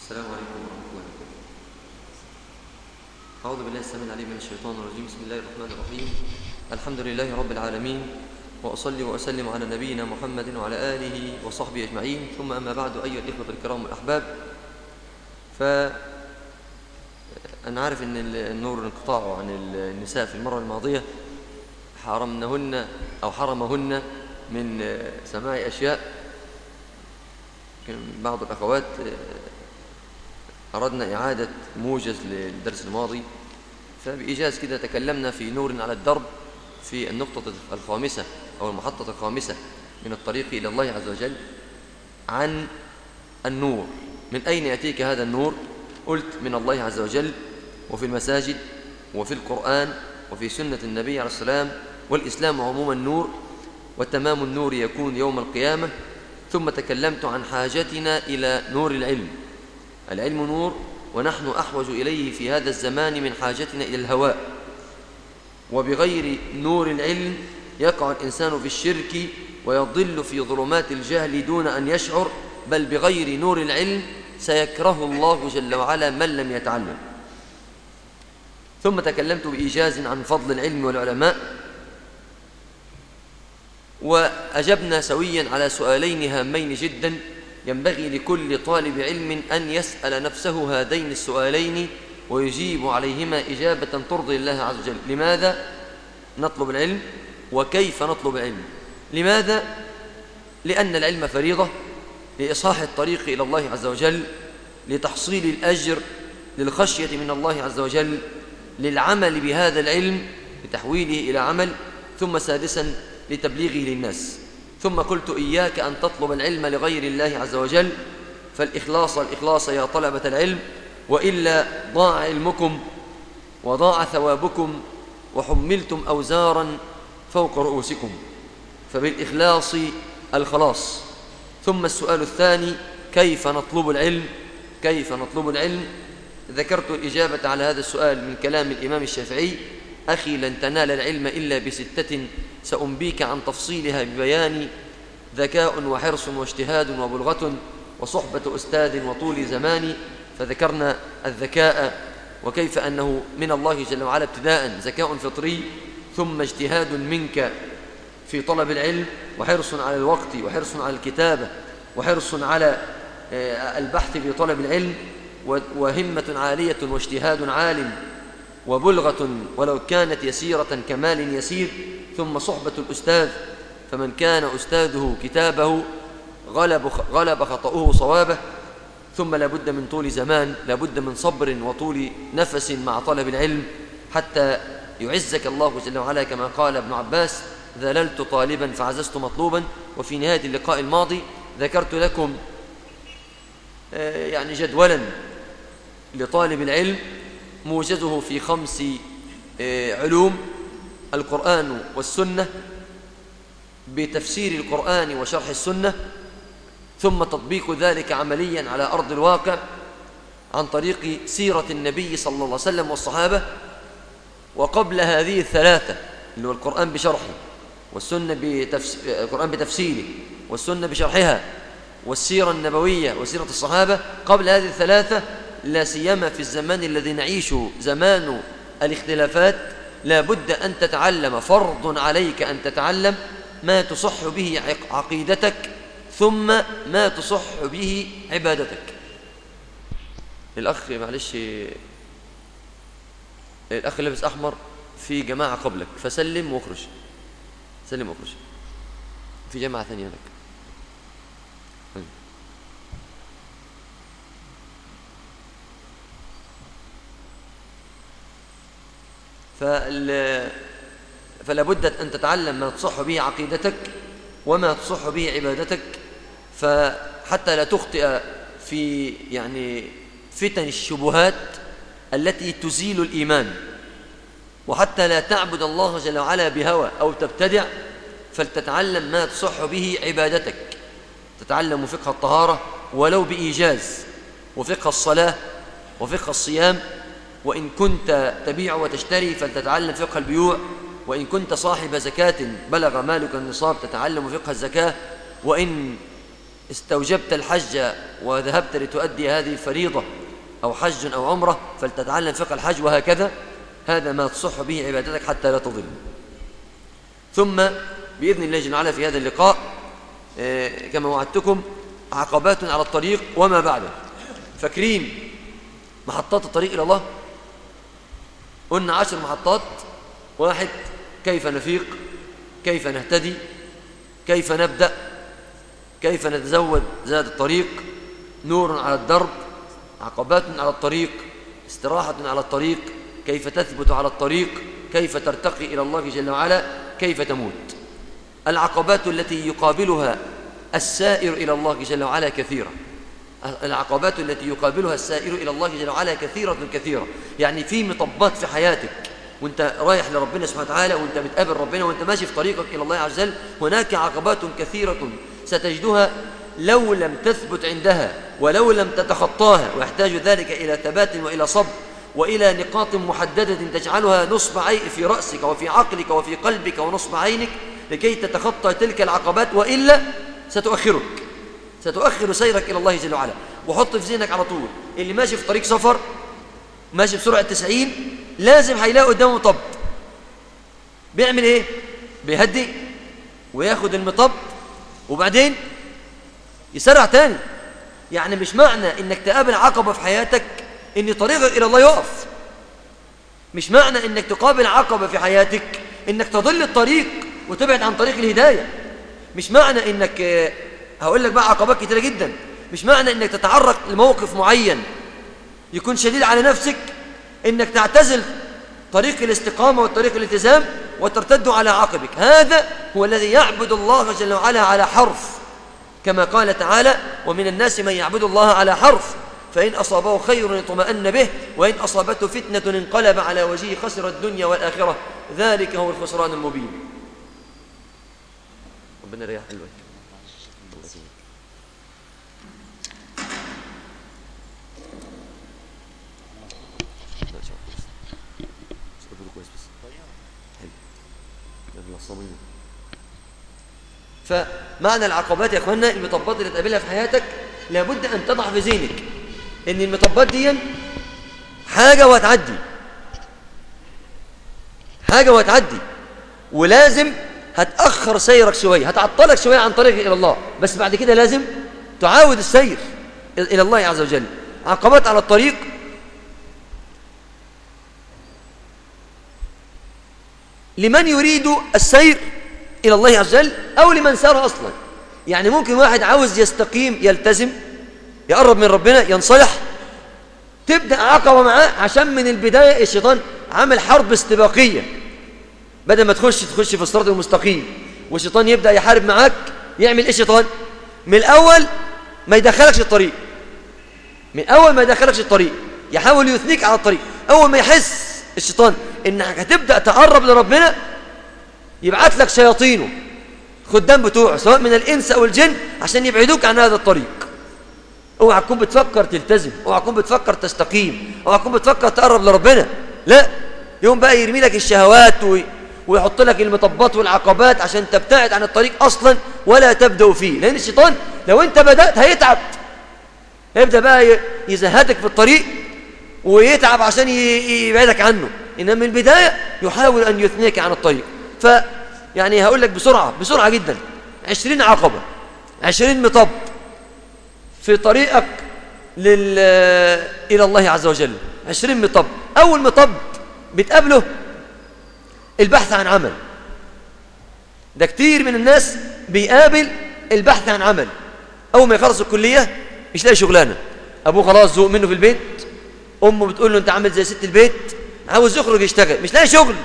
السلام عليكم ورحمة الله وبركاته أعوذ بالله السميع العليم من الشيطان الرجيم بسم الله الرحمن الرحيم الحمد لله رب العالمين وأصلي وأسلم على نبينا محمد وعلى آله وصحبه أجمعين ثم أما بعد أيها الإخوة الكرام والأحباب ف أنا عارف أن النور انقطاعه عن النساء في المرة الماضية حرمنهن أو حرمهن من سماع أشياء كان بعض الأخوات أردنا إعادة موجز للدرس الماضي فبإيجاز كده تكلمنا في نور على الدرب في النقطة الخامسة أو المحطة الخامسة من الطريق إلى الله عز وجل عن النور من أين يأتيك هذا النور قلت من الله عز وجل وفي المساجد وفي القرآن وفي سنة النبي عليه السلام والإسلام عموما نور وتمام النور يكون يوم القيامة ثم تكلمت عن حاجتنا إلى نور العلم العلم نور ونحن أحوج إليه في هذا الزمان من حاجتنا إلى الهواء وبغير نور العلم يقع الإنسان في الشرك ويضل في ظلمات الجهل دون أن يشعر بل بغير نور العلم سيكره الله جل وعلا من لم يتعلم ثم تكلمت بإيجاز عن فضل العلم والعلماء وأجبنا سويا على سؤالين هامين جدا ينبغي لكل طالب علم أن يسأل نفسه هذين السؤالين ويجيب عليهما إجابة ترضي الله عز وجل لماذا نطلب العلم وكيف نطلب العلم لماذا لأن العلم فريضة لإصلاح الطريق إلى الله عز وجل لتحصيل الأجر للخشية من الله عز وجل للعمل بهذا العلم لتحويله إلى عمل ثم سادسا لتبليغه للناس ثم قلت إياك أن تطلب العلم لغير الله عز وجل فالإخلاص الإخلاص يا طلبة العلم وإلا ضاع علمكم وضاع ثوابكم وحملتم أوزارا فوق رؤوسكم فبالإخلاص الخلاص ثم السؤال الثاني كيف نطلب العلم كيف نطلب العلم ذكرت الإجابة على هذا السؤال من كلام الإمام الشافعي أخي لن تنال العلم إلا بستة سأنبيك عن تفصيلها ببيان ذكاء وحرص واجتهاد وبلغة وصحبة أستاذ وطول زمان فذكرنا الذكاء وكيف أنه من الله جل وعلا ابتداء ذكاء فطري ثم اجتهاد منك في طلب العلم وحرص على الوقت وحرص على الكتابة وحرص على البحث في طلب العلم وهمة عالية واجتهاد عال وبلغة ولو كانت يسيرة كمال يسير ثم صحبة الأستاذ فمن كان أستاذه كتابه غلب, غلب خطأه صوابه ثم لابد من طول زمان لابد من صبر وطول نفس مع طلب العلم حتى يعزك الله جل وعلا كما قال ابن عباس ذللت طالبا فعززت مطلوبا وفي نهاية اللقاء الماضي ذكرت لكم يعني جدولا لطالب العلم موجزه في خمس علوم القرآن والسنة بتفسير القرآن وشرح السنة ثم تطبيق ذلك عمليا على أرض الواقع عن طريق سيرة النبي صلى الله عليه وسلم والصحابة وقبل هذه الثلاثة اللي هو القرآن بشرحه والسنة بتفس... القرآن بتفسيره والسنة بشرحها والسيرة النبوية وسيرة الصحابة قبل هذه الثلاثة لا سيما في الزمان الذي نعيشه زمان الاختلافات لا بد أن تتعلم فرض عليك أن تتعلم ما تصح به عقيدتك ثم ما تصح به عبادتك الأخ معلش الأخ لابس أحمر في جماعة قبلك فسلم واخرج سلم واخرج في جماعة ثانية لك فال... فلا بد أن تتعلم ما تصح به عقيدتك وما تصح به عبادتك فحتى لا تخطئ في يعني فتن الشبهات التي تزيل الإيمان وحتى لا تعبد الله جل وعلا بهوى أو تبتدع فلتتعلم ما تصح به عبادتك تتعلم فقه الطهارة ولو بإيجاز وفقه الصلاة وفقه الصيام وإن كنت تبيع وتشتري فلتتعلم فقه البيوع وإن كنت صاحب زكاة بلغ مالك النصاب تتعلم فقه الزكاة وإن استوجبت الحج وذهبت لتؤدي هذه الفريضة أو حج أو عمرة فلتتعلم فقه الحج وهكذا هذا ما تصح به عبادتك حتى لا تضل ثم بإذن الله جل وعلا في هذا اللقاء آه، كما وعدتكم عقبات على الطريق وما بعده فاكرين محطات الطريق إلى الله قلنا عشر محطات واحد كيف نفيق كيف نهتدي كيف نبدأ كيف نتزود زاد الطريق نور على الدرب عقبات على الطريق استراحة على الطريق كيف تثبت على الطريق كيف ترتقي إلى الله جل وعلا كيف تموت العقبات التي يقابلها السائر إلى الله جل وعلا كثيرة العقبات التي يقابلها السائر إلى الله جل وعلا كثيرة كثيرة يعني في مطبات في حياتك وانت رايح لربنا سبحانه وتعالى وانت بتقابل ربنا وانت ماشي في طريقك إلى الله عز وجل هناك عقبات كثيرة ستجدها لو لم تثبت عندها ولو لم تتخطاها ويحتاج ذلك إلى ثبات وإلى صبر وإلى نقاط محددة تجعلها نصب عين في رأسك وفي عقلك وفي قلبك ونصب عينك لكي تتخطى تلك العقبات وإلا ستؤخرك ستؤخر سيرك إلى الله جل وعلا وحط في ذهنك على طول اللي ماشي في طريق سفر ماشي بسرعة 90 لازم هيلاقي قدامه مطب بيعمل ايه بيهدي وياخد المطب وبعدين يسرع تاني يعني مش معنى انك تقابل عقبة في حياتك ان طريقك الى الله يقف مش معنى انك تقابل عقبة في حياتك انك تضل الطريق وتبعد عن طريق الهداية مش معنى انك هقول لك بقى عقبات كتيرة جدا مش معنى انك تتعرق لموقف معين يكون شديد على نفسك انك تعتزل طريق الاستقامة والطريق الالتزام وترتد على عقبك هذا هو الذي يعبد الله جل وعلا على حرف كما قال تعالى ومن الناس من يعبد الله على حرف فإن أصابه خير اطمأن به وإن أصابته فتنة انقلب على وجهه خسر الدنيا والآخرة ذلك هو الخسران المبين ربنا يريح قلبك فمعنى العقبات يا اخوانا المطبات اللي تقابلها في حياتك لابد ان تضع في ذهنك ان المطبات دي حاجه وهتعدي حاجه وهتعدي ولازم هتاخر سيرك شويه هتعطلك شويه عن طريقك الى الله بس بعد كده لازم تعاود السير الى الله عز وجل عقبات على الطريق لمن يريد السير إلى الله عز وجل أو لمن سار أصلا يعني ممكن واحد عاوز يستقيم يلتزم يقرب من ربنا ينصلح تبدأ عقبة معاه عشان من البداية الشيطان عمل حرب استباقية بدل ما تخش تخش في الصراط المستقيم والشيطان يبدأ يحارب معاك يعمل ايه الشيطان من الأول ما يدخلكش الطريق من أول ما يدخلكش الطريق يحاول يثنيك على الطريق أول ما يحس الشيطان إنك هتبدأ تقرب لربنا يبعت لك شياطينه خدام بتوعه سواء من الإنس أو الجن عشان يبعدوك عن هذا الطريق اوعى تكون بتفكر تلتزم اوعى تكون بتفكر تستقيم اوعى تكون بتفكر تقرب لربنا لا يوم بقى يرمي لك الشهوات و... ويحط لك المطبات والعقبات عشان تبتعد عن الطريق أصلا ولا تبدأ فيه لأن الشيطان لو أنت بدأت هيتعب يبدأ بقى يزهدك في الطريق ويتعب عشان يبعدك عنه إنما من البداية يحاول أن يثنيك عن الطريق ف يعني هقول لك بسرعة بسرعة جدا عشرين عقبة عشرين مطب في طريقك لل... إلى الله عز وجل عشرين مطب أول مطب بتقابله البحث عن عمل ده كتير من الناس بيقابل البحث عن عمل أول ما يخلص الكلية مش لاقي شغلانة أبوه خلاص ذوق منه في البيت أمه بتقول له أنت عامل زي ست البيت عاوز يخرج يشتغل مش لاقي شغل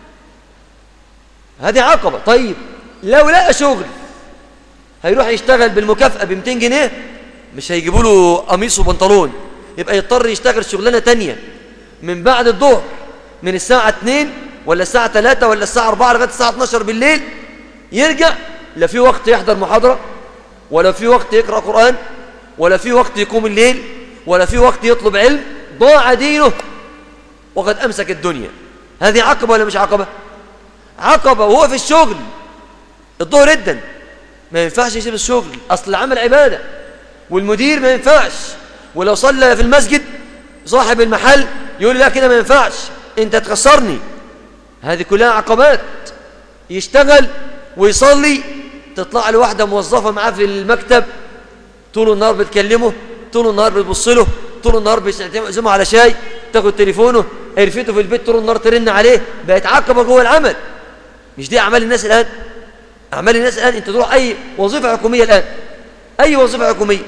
هذه عقبة طيب لو لقى شغل هيروح يشتغل بالمكافأة ب 200 جنيه مش هيجيبوا له قميص وبنطلون يبقى يضطر يشتغل شغلانة تانية من بعد الظهر من الساعة 2 ولا الساعة 3 ولا الساعة 4 لغاية الساعة 12 بالليل يرجع لا في وقت يحضر محاضرة ولا في وقت يقرأ قرآن ولا في وقت يقوم الليل ولا في وقت يطلب علم ضاع دينه وقد أمسك الدنيا هذه عقبة ولا مش عقبة عقبة وهو في الشغل الظهر جدا ما ينفعش يسيب الشغل أصل العمل عبادة والمدير ما ينفعش ولو صلى في المسجد صاحب المحل يقول لي لا كده ما ينفعش انت تخسرني هذه كلها عقبات يشتغل ويصلي تطلع له واحدة موظفة معاه في المكتب طول النهار بتكلمه طول النهار بتبص له طول النهار بيعزمه على شاي تاخد تليفونه عرفته في البيت طول النهار ترن عليه بقت عقبة جوه العمل مش دي أعمال الناس الآن أعمال الناس الآن أنت تروح أي وظيفة حكومية الآن أي وظيفة حكومية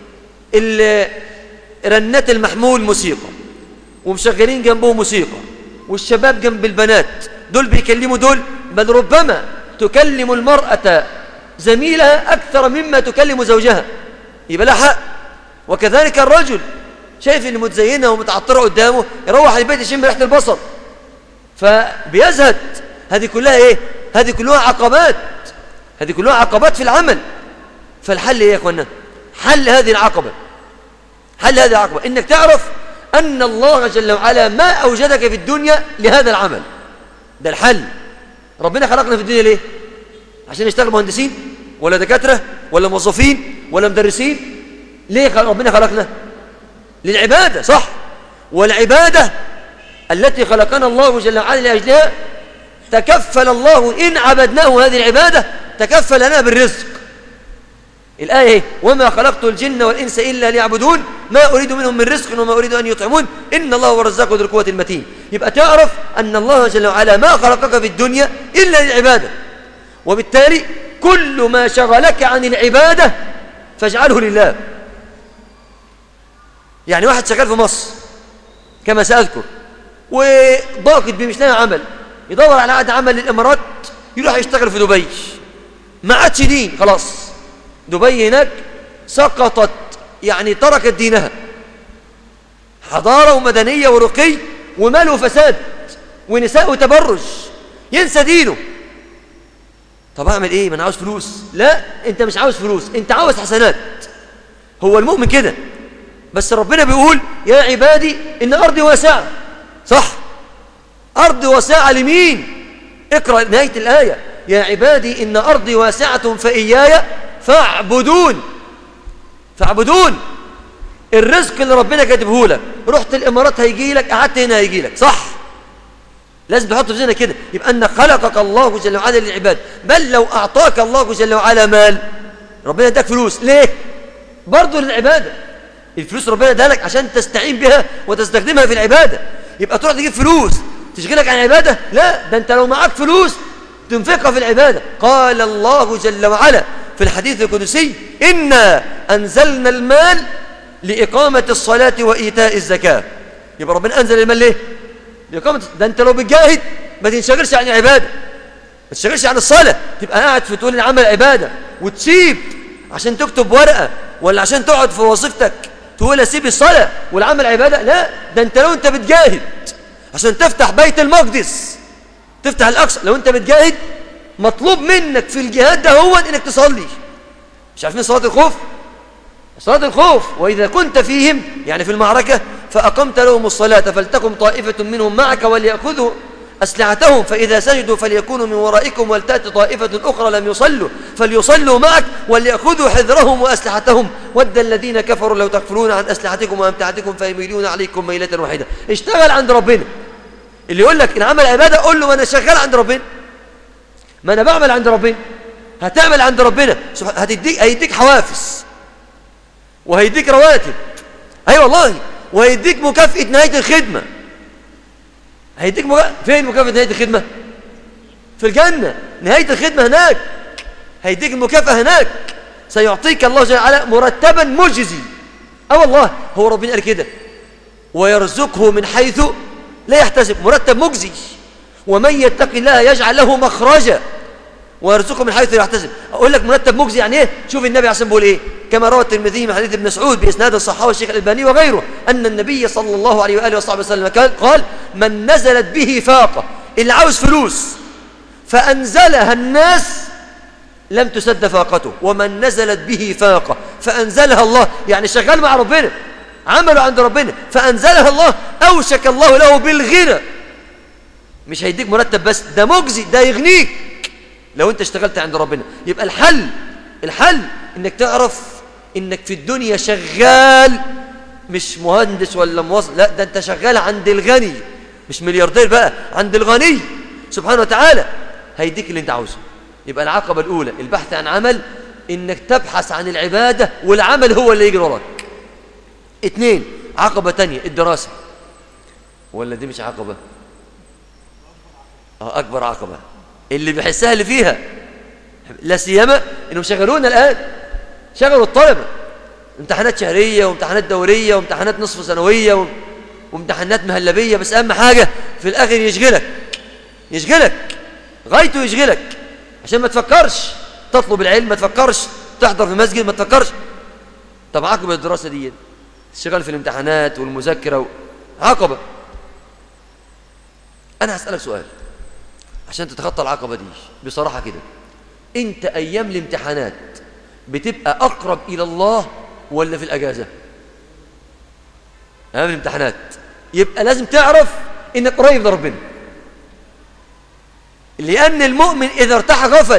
رنات المحمول موسيقى ومشغلين جنبه موسيقى والشباب جنب البنات دول بيكلموا دول بل ربما تكلم المرأة زميلها أكثر مما تكلم زوجها يبقى لها حق وكذلك الرجل شايف اللي متزينة ومتعطرة قدامه يروح البيت يشم ريحة البصل فبيزهد هذه كلها ايه هذه كلها عقبات هذه كلها عقبات في العمل فالحل ايه يا اخوانا حل هذه العقبة حل هذه العقبة انك تعرف ان الله جل وعلا ما اوجدك في الدنيا لهذا العمل ده الحل ربنا خلقنا في الدنيا ليه عشان نشتغل مهندسين ولا دكاترة ولا موظفين ولا مدرسين ليه ربنا خلقنا للعبادة صح والعبادة التي خلقنا الله جل وعلا لأجلها تكفل الله إن عبدناه هذه العبادة تكفل لنا بالرزق الآية وما خلقت الجن والإنس إلا ليعبدون ما أريد منهم من رزق وما أريد أن يطعمون إن الله هو الرزاق ذو القوة المتين يبقى تعرف أن الله جل وعلا ما خلقك في الدنيا إلا للعبادة وبالتالي كل ما شغلك عن العبادة فاجعله لله يعني واحد شغال في مصر كما سأذكر وضاقت بمش لاقي عمل يدور على عقد عمل للإمارات يروح يشتغل في دبي ما عادش دين خلاص دبي هناك سقطت يعني تركت دينها حضارة ومدنية ورقي ومال وفساد ونساء وتبرج ينسى دينه طب اعمل ايه ما انا عاوز فلوس لا انت مش عاوز فلوس انت عاوز حسنات هو المؤمن كده بس ربنا بيقول يا عبادي ان ارضي واسعه صح ارضي واسعه لمين اقرا نهايه الايه يا عبادي ان ارضي واسعه فاياي فاعبدون فاعبدون الرزق اللي ربنا كاتبه لك رحت الامارات هيجي لك قعدت هنا هيجي لك صح لازم تحط في ذهنك كده يبقى ان خلقك الله جل وعلا للعباد بل لو اعطاك الله جل وعلا مال ربنا اداك فلوس ليه برضه للعباده الفلوس ربنا اداها لك عشان تستعين بها وتستخدمها في العباده يبقى تروح تجيب فلوس تشغلك عن العباده لا ده انت لو معاك فلوس تنفقها في العباده قال الله جل وعلا في الحديث القدسي إنا أنزلنا المال لإقامة الصلاة وإيتاء الزكاة يبقى ربنا أنزل المال ليه؟ لإقامة ده أنت لو بتجاهد ما تنشغلش عن العبادة ما تنشغلش عن الصلاة تبقى قاعد في طول العمل عبادة وتسيب عشان تكتب ورقة ولا عشان تقعد في وظيفتك تقول أسيب الصلاة والعمل عبادة لا ده أنت لو أنت بتجاهد عشان تفتح بيت المقدس تفتح الأقصى لو أنت بتجاهد مطلوب منك في الجهاد ده هو انك تصلي مش عارفين صلاة الخوف صلاة الخوف وإذا كنت فيهم يعني في المعركة فأقمت لهم الصلاة فلتقم طائفة منهم معك وليأخذوا أسلحتهم فإذا سجدوا فليكونوا من ورائكم ولتأتي طائفة أخرى لم يصلوا فليصلوا معك وليأخذوا حذرهم وأسلحتهم ود الذين كفروا لو تغفلون عن أسلحتكم وأمتعتكم فيميلون عليكم ميلة واحدة اشتغل عند ربنا اللي يقول لك إن عمل عبادة قول له أنا شغال عند ربنا ما أنا بعمل عند ربنا هتعمل عند ربنا هتديك هيديك حوافز وهيديك رواتب أي أيوة والله وهيديك مكافأة نهاية الخدمة هيديك مكافأة فين مكافأة نهاية الخدمة في الجنة نهاية الخدمة هناك هيديك المكافأة هناك سيعطيك الله جل وعلا مرتبا مجزي اه والله هو ربنا قال كده ويرزقه من حيث لا يحتسب مرتب مجزي ومن يتق الله يجعل له مخرجا ويرزقه من حيث لا يحتسب اقول لك مرتب مجزي يعني ايه شوف النبي عليه الصلاه بيقول ايه كما روى الترمذي من حديث ابن مسعود باسناد الصحابه الشيخ الالباني وغيره ان النبي صلى الله عليه واله وصحبه وسلم قال من نزلت به فاقه اللي عاوز فلوس فانزلها الناس لم تسد فاقته ومن نزلت به فاقه فانزلها الله يعني شغال مع ربنا عمله عند ربنا فانزلها الله اوشك الله له بالغنى مش هيديك مرتب بس ده مجزي ده يغنيك لو انت اشتغلت عند ربنا يبقى الحل الحل انك تعرف انك في الدنيا شغال مش مهندس ولا موظف لا ده انت شغال عند الغني مش ملياردير بقى عند الغني سبحانه وتعالى هيديك اللي انت عاوزه يبقى العقبة الأولى البحث عن عمل انك تبحث عن العبادة والعمل هو اللي يجري وراك اتنين عقبة تانية الدراسة ولا دي مش عقبة اه أكبر عقبة اللي بيحسها اللي فيها لا سيما انهم شغلونا الآن شغلوا الطلبة امتحانات شهرية وامتحانات دورية وامتحانات نصف سنوية وامتحانات مهلبية بس أهم حاجة في الآخر يشغلك يشغلك غايته يشغلك عشان ما تفكرش تطلب العلم ما تفكرش تحضر في مسجد ما تفكرش طب عقبة الدراسة دي الشغل في الامتحانات والمذاكرة و... عقبة أنا هسألك سؤال عشان تتخطى العقبة دي بصراحة كده أنت أيام الامتحانات بتبقى أقرب إلى الله ولا في الأجازة أيام الامتحانات يبقى لازم تعرف إنك قريب لربنا لأن المؤمن إذا ارتاح غفل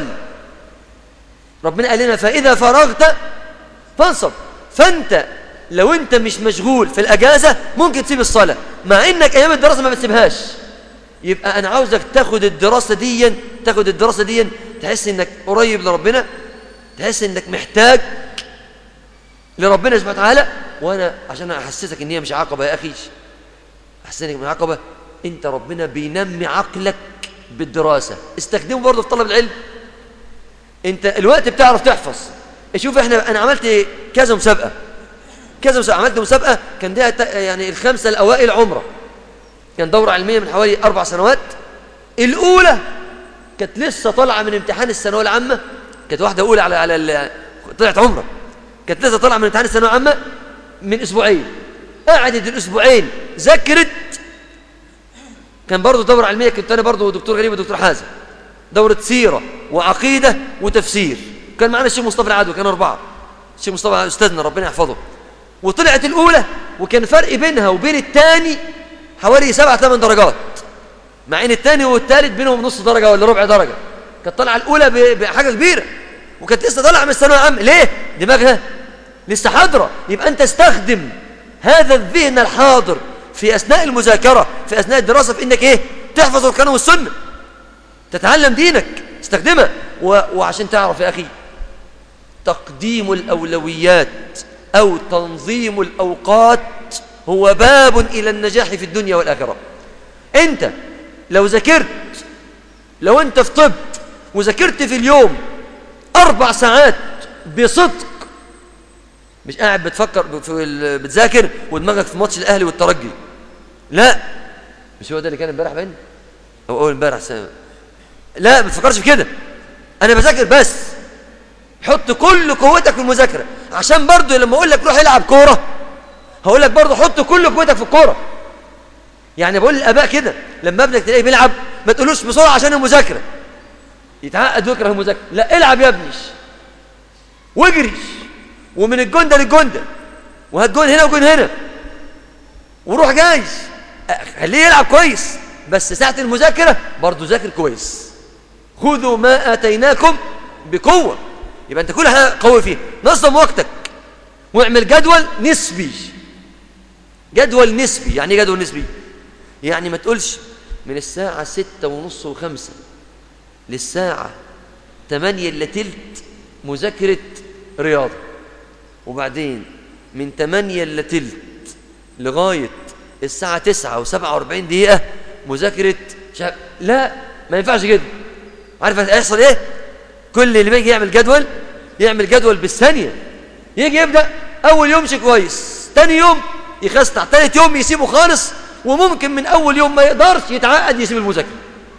ربنا قال لنا فإذا فرغت فانصب فأنت لو أنت مش مشغول في الأجازة ممكن تسيب الصلاة مع إنك أيام الدراسة ما بتسيبهاش يبقى أنا عاوزك تاخد الدراسة دي تاخد الدراسة دي تحس إنك قريب لربنا تحس إنك محتاج لربنا سبحانه وتعالى وأنا عشان أحسسك إن هي مش عقبة يا أخي أحسسك من عقبة أنت ربنا بينمي عقلك بالدراسة استخدمه برضه في طلب العلم انت الوقت بتعرف تحفظ شوف احنا انا عملت كذا مسابقة كذا مسابقة عملت مسابقة كان ده يعني الخمسة الاوائل عمرة كان دورة علمية من حوالي اربع سنوات الاولى كانت لسه طالعة من امتحان الثانوية العامة كانت واحدة اولى على على طلعت عمرة كانت لسه طالعة من امتحان الثانوية العامة من اسبوعين قعدت الاسبوعين ذاكرت كان برضه دورة علمية كنت أنا برضه دكتور غريب ودكتور حازم دورة سيرة وعقيدة وتفسير كان معنا الشيخ مصطفى العدوي كانوا أربعة الشيخ مصطفى أستاذنا ربنا يحفظه وطلعت الأولى وكان فرق بينها وبين الثاني حوالي سبع ثمان درجات مع إن الثاني والثالث بينهم نص درجة ولا ربع درجة كانت طالعة الأولى بحاجة كبيرة وكانت لسه طالعة من الثانوية العامة ليه؟ دماغها لسه حاضرة يبقى أنت استخدم هذا الذهن الحاضر في أثناء المذاكرة في أثناء الدراسة في إنك إيه تحفظ القرآن والسنة تتعلم دينك استخدمها و... وعشان تعرف يا أخي تقديم الأولويات أو تنظيم الأوقات هو باب إلى النجاح في الدنيا والآخرة أنت لو ذاكرت لو أنت في طب وذاكرت في اليوم أربع ساعات بصدق مش قاعد بتفكر في بتذاكر ودماغك في ماتش الأهلي والترجي لا مش هو ده اللي كان امبارح باين او اول امبارح سنة. لا ما تفكرش في كده انا بذاكر بس حط كل قوتك في المذاكره عشان برضو لما اقول لك روح العب كوره هقول لك برضو حط كل قوتك في الكوره يعني بقول للاباء كده لما ابنك تلاقيه بيلعب ما تقولوش بسرعه عشان المذاكره يتعقد ويكره المذاكره لا العب يا ابني واجري ومن الجندة للجندة وهات جون هنا وجون هنا وروح جاي خليه يلعب كويس بس ساعة المذاكرة برضه ذاكر كويس خذوا ما آتيناكم بقوة يبقى أنت كل حاجة قوي فيها نظم وقتك واعمل جدول نسبي جدول نسبي يعني ايه جدول نسبي يعني ما تقولش من الساعة ستة ونص وخمسة للساعة تمانية إلا تلت مذاكرة رياضة وبعدين من تمانية إلا تلت لغاية الساعة تسعة وسبعة واربعين دقيقة مذاكرة شاب لا ما ينفعش كده عارف هيحصل ايه كل اللي بيجي يعمل جدول يعمل جدول بالثانية يجي يبدأ أول يوم شيء كويس تاني يوم يخستع تالت يوم يسيبه خالص وممكن من أول يوم ما يقدرش يتعقد يسيب المذاكرة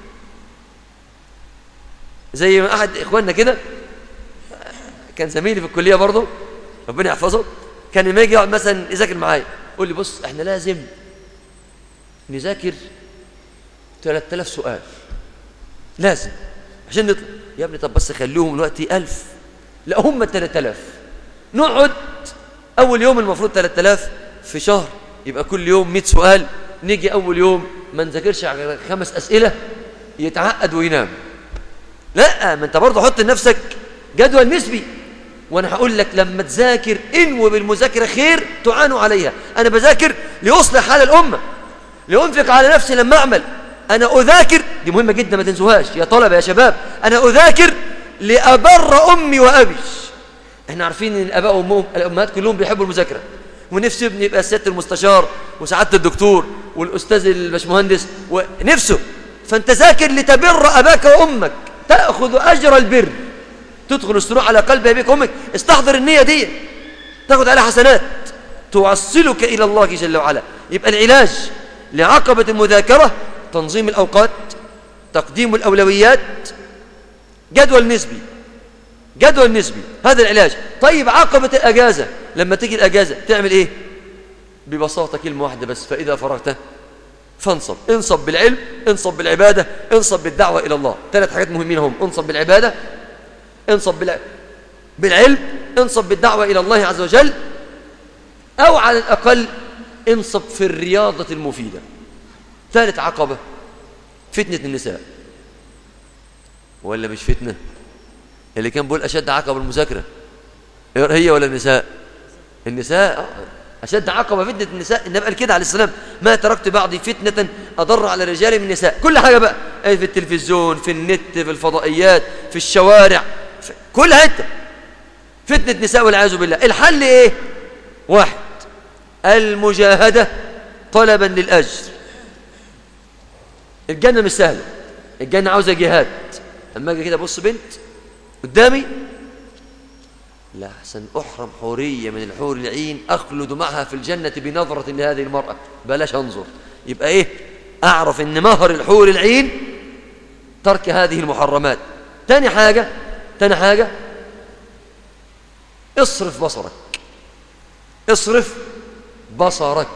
زي ما أحد إخواننا كده كان زميلي في الكلية برضه ربنا يحفظه كان لما يجي يقعد مثلا يذاكر معايا يقول لي بص احنا لازم نذاكر 3000 سؤال لازم عشان نطلع يا ابني طب بس خليهم دلوقتي 1000 لا هم 3000 نقعد اول يوم المفروض 3000 في شهر يبقى كل يوم 100 سؤال نيجي اول يوم ما نذاكرش على خمس اسئله يتعقد وينام لا ما انت برضه حط لنفسك جدول نسبي وانا هقول لك لما تذاكر انو بالمذاكرة خير تعانوا عليها انا بذاكر لأصلح حال الأمة لأنفق على نفسي لما أعمل أنا أذاكر دي مهمة جدا ما تنسوهاش يا طلبة يا شباب أنا أذاكر لأبر أمي وأبي احنا عارفين ان الاباء وامهم الامهات كلهم بيحبوا المذاكره ونفسه ابني يبقى سياده المستشار وسعاده الدكتور والاستاذ الباشمهندس ونفسه فانت ذاكر لتبر اباك وامك تاخذ اجر البر تدخل السرور على قلب ابيك وامك استحضر النيه دي تاخذ عليها حسنات توصلك الى الله جل وعلا يبقى العلاج لعقبه المذاكره تنظيم الاوقات تقديم الاولويات جدول نسبي جدول نسبي هذا العلاج طيب عقبة الأجازة لما تيجي الأجازة تعمل إيه ببساطة كلمة واحدة بس فإذا فرغت فانصب انصب بالعلم انصب بالعبادة انصب بالدعوة إلى الله ثلاث حاجات مهمين هم انصب بالعبادة انصب بالع... بالعلم انصب بالدعوة إلى الله عز وجل أو على الأقل انصب في الرياضة المفيدة ثالث عقبة فتنة النساء ولا مش فتنة اللي كان بيقول أشد عقبة المذاكرة هي ولا النساء النساء أشد عقبة فتنة النساء النبي قال كده عليه السلام ما تركت بعضي فتنة أضر على الرجال من النساء كل حاجة بقى في التلفزيون في النت في الفضائيات في الشوارع في كل حتة فتنة نساء والعياذ بالله الحل إيه واحد المجاهدة طلبا للأجر الجنة مش سهلة الجنة عاوزة جهاد أما أجي كده بص بنت قدامي لا أحسن أحرم حورية من الحور العين أخلد معها في الجنة بنظرة لهذه المرأة بلاش أنظر يبقى إيه أعرف إن مهر الحور العين ترك هذه المحرمات تاني حاجة تاني حاجة اصرف بصرك اصرف بصرك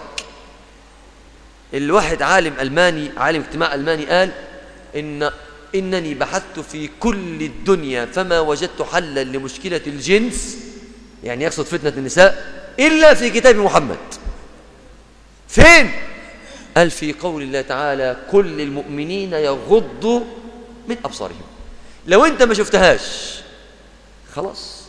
الواحد عالم ألماني عالم اجتماع ألماني قال إن إنني بحثت في كل الدنيا فما وجدت حلا لمشكلة الجنس يعني يقصد فتنة النساء إلا في كتاب محمد فين؟ قال في قول الله تعالى كل المؤمنين يغضوا من أبصارهم لو أنت ما شفتهاش خلاص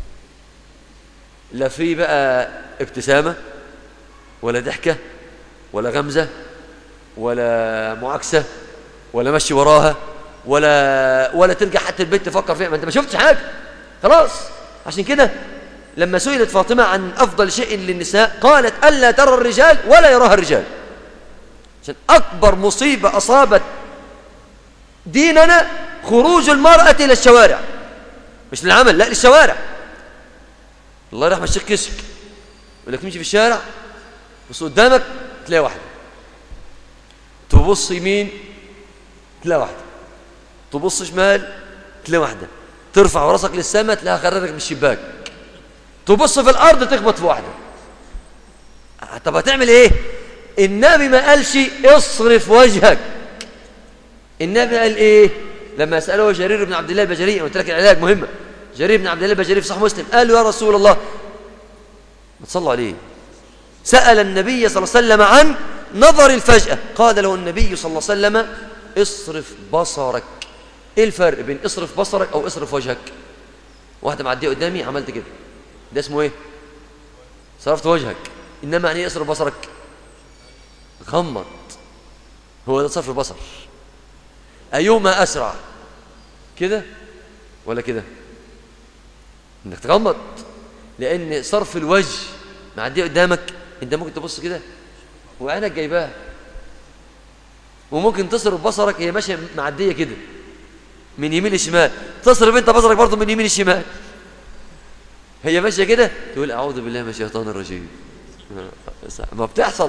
لا في بقى ابتسامة ولا ضحكة ولا غمزة ولا معاكسة ولا مشي وراها ولا ولا ترجع حتى البيت تفكر فيها ما انت ما شفتش حاجه خلاص عشان كده لما سئلت فاطمه عن افضل شيء للنساء قالت الا ترى الرجال ولا يراها الرجال عشان اكبر مصيبه اصابت ديننا خروج المراه الى الشوارع مش للعمل لا للشوارع الله يرحم الشيخ كشك يقول لك تمشي في الشارع بص قدامك تلاقي واحده تبص يمين تلاقي واحده تبص شمال تلاقي واحدة ترفع راسك للسماء تلاقيها خرجك من الشباك تبص في الأرض تخبط في واحدة طب هتعمل ايه النبي ما قالش اصرف وجهك النبي قال ايه لما سأله جرير بن عبد الله البجري قلت لك العلاج مهمة جرير بن عبد الله البجري في صحيح مسلم قال له يا رسول الله ما تصلوا عليه سأل النبي صلى الله عليه وسلم عن نظر الفجأة قال له النبي صلى الله عليه وسلم اصرف بصرك ايه الفرق بين اصرف بصرك او اصرف وجهك واحده معديه قدامي عملت كده ده اسمه ايه صرفت وجهك انما يعني ايه اصرف بصرك غمض هو ده صرف البصر ايهما اسرع كده ولا كده انك تغمض لان صرف الوجه معديه قدامك انت ممكن تبص كده وعينك جايباه وممكن تصرف بصرك هي ماشيه معديه كده من يمين لشمال تصرف انت بصرك برضه من يمين لشمال هي ماشيه كده تقول اعوذ بالله من الشيطان الرجيم ما بتحصل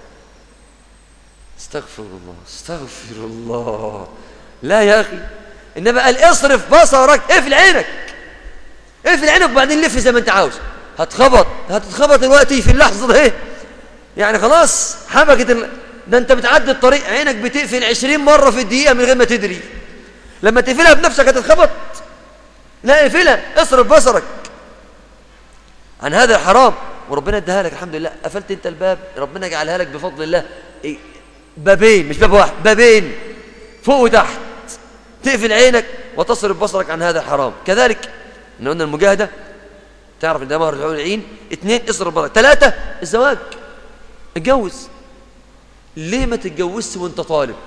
استغفر الله استغفر الله لا يا اخي انما قال اصرف بصرك اقفل عينك اقفل عينك وبعدين لف زي ما انت عاوز هتخبط هتتخبط دلوقتي في اللحظه دي يعني خلاص حبكت ال... ده انت بتعدي الطريق عينك بتقفل عشرين مره في الدقيقه من غير ما تدري لما تقفلها بنفسك هتتخبط لا اقفلها اصرف بصرك عن هذا الحرام وربنا اداها لك الحمد لله قفلت انت الباب ربنا جعلها لك بفضل الله إيه؟ بابين مش باب واحد بابين فوق وتحت تقفل عينك وتصرف بصرك عن هذا الحرام كذلك ان قلنا المجاهده تعرف ان ده مهر الحور العين اثنين اصرف بركه ثلاثه الزواج اتجوز ليه ما تتجوزش وانت طالب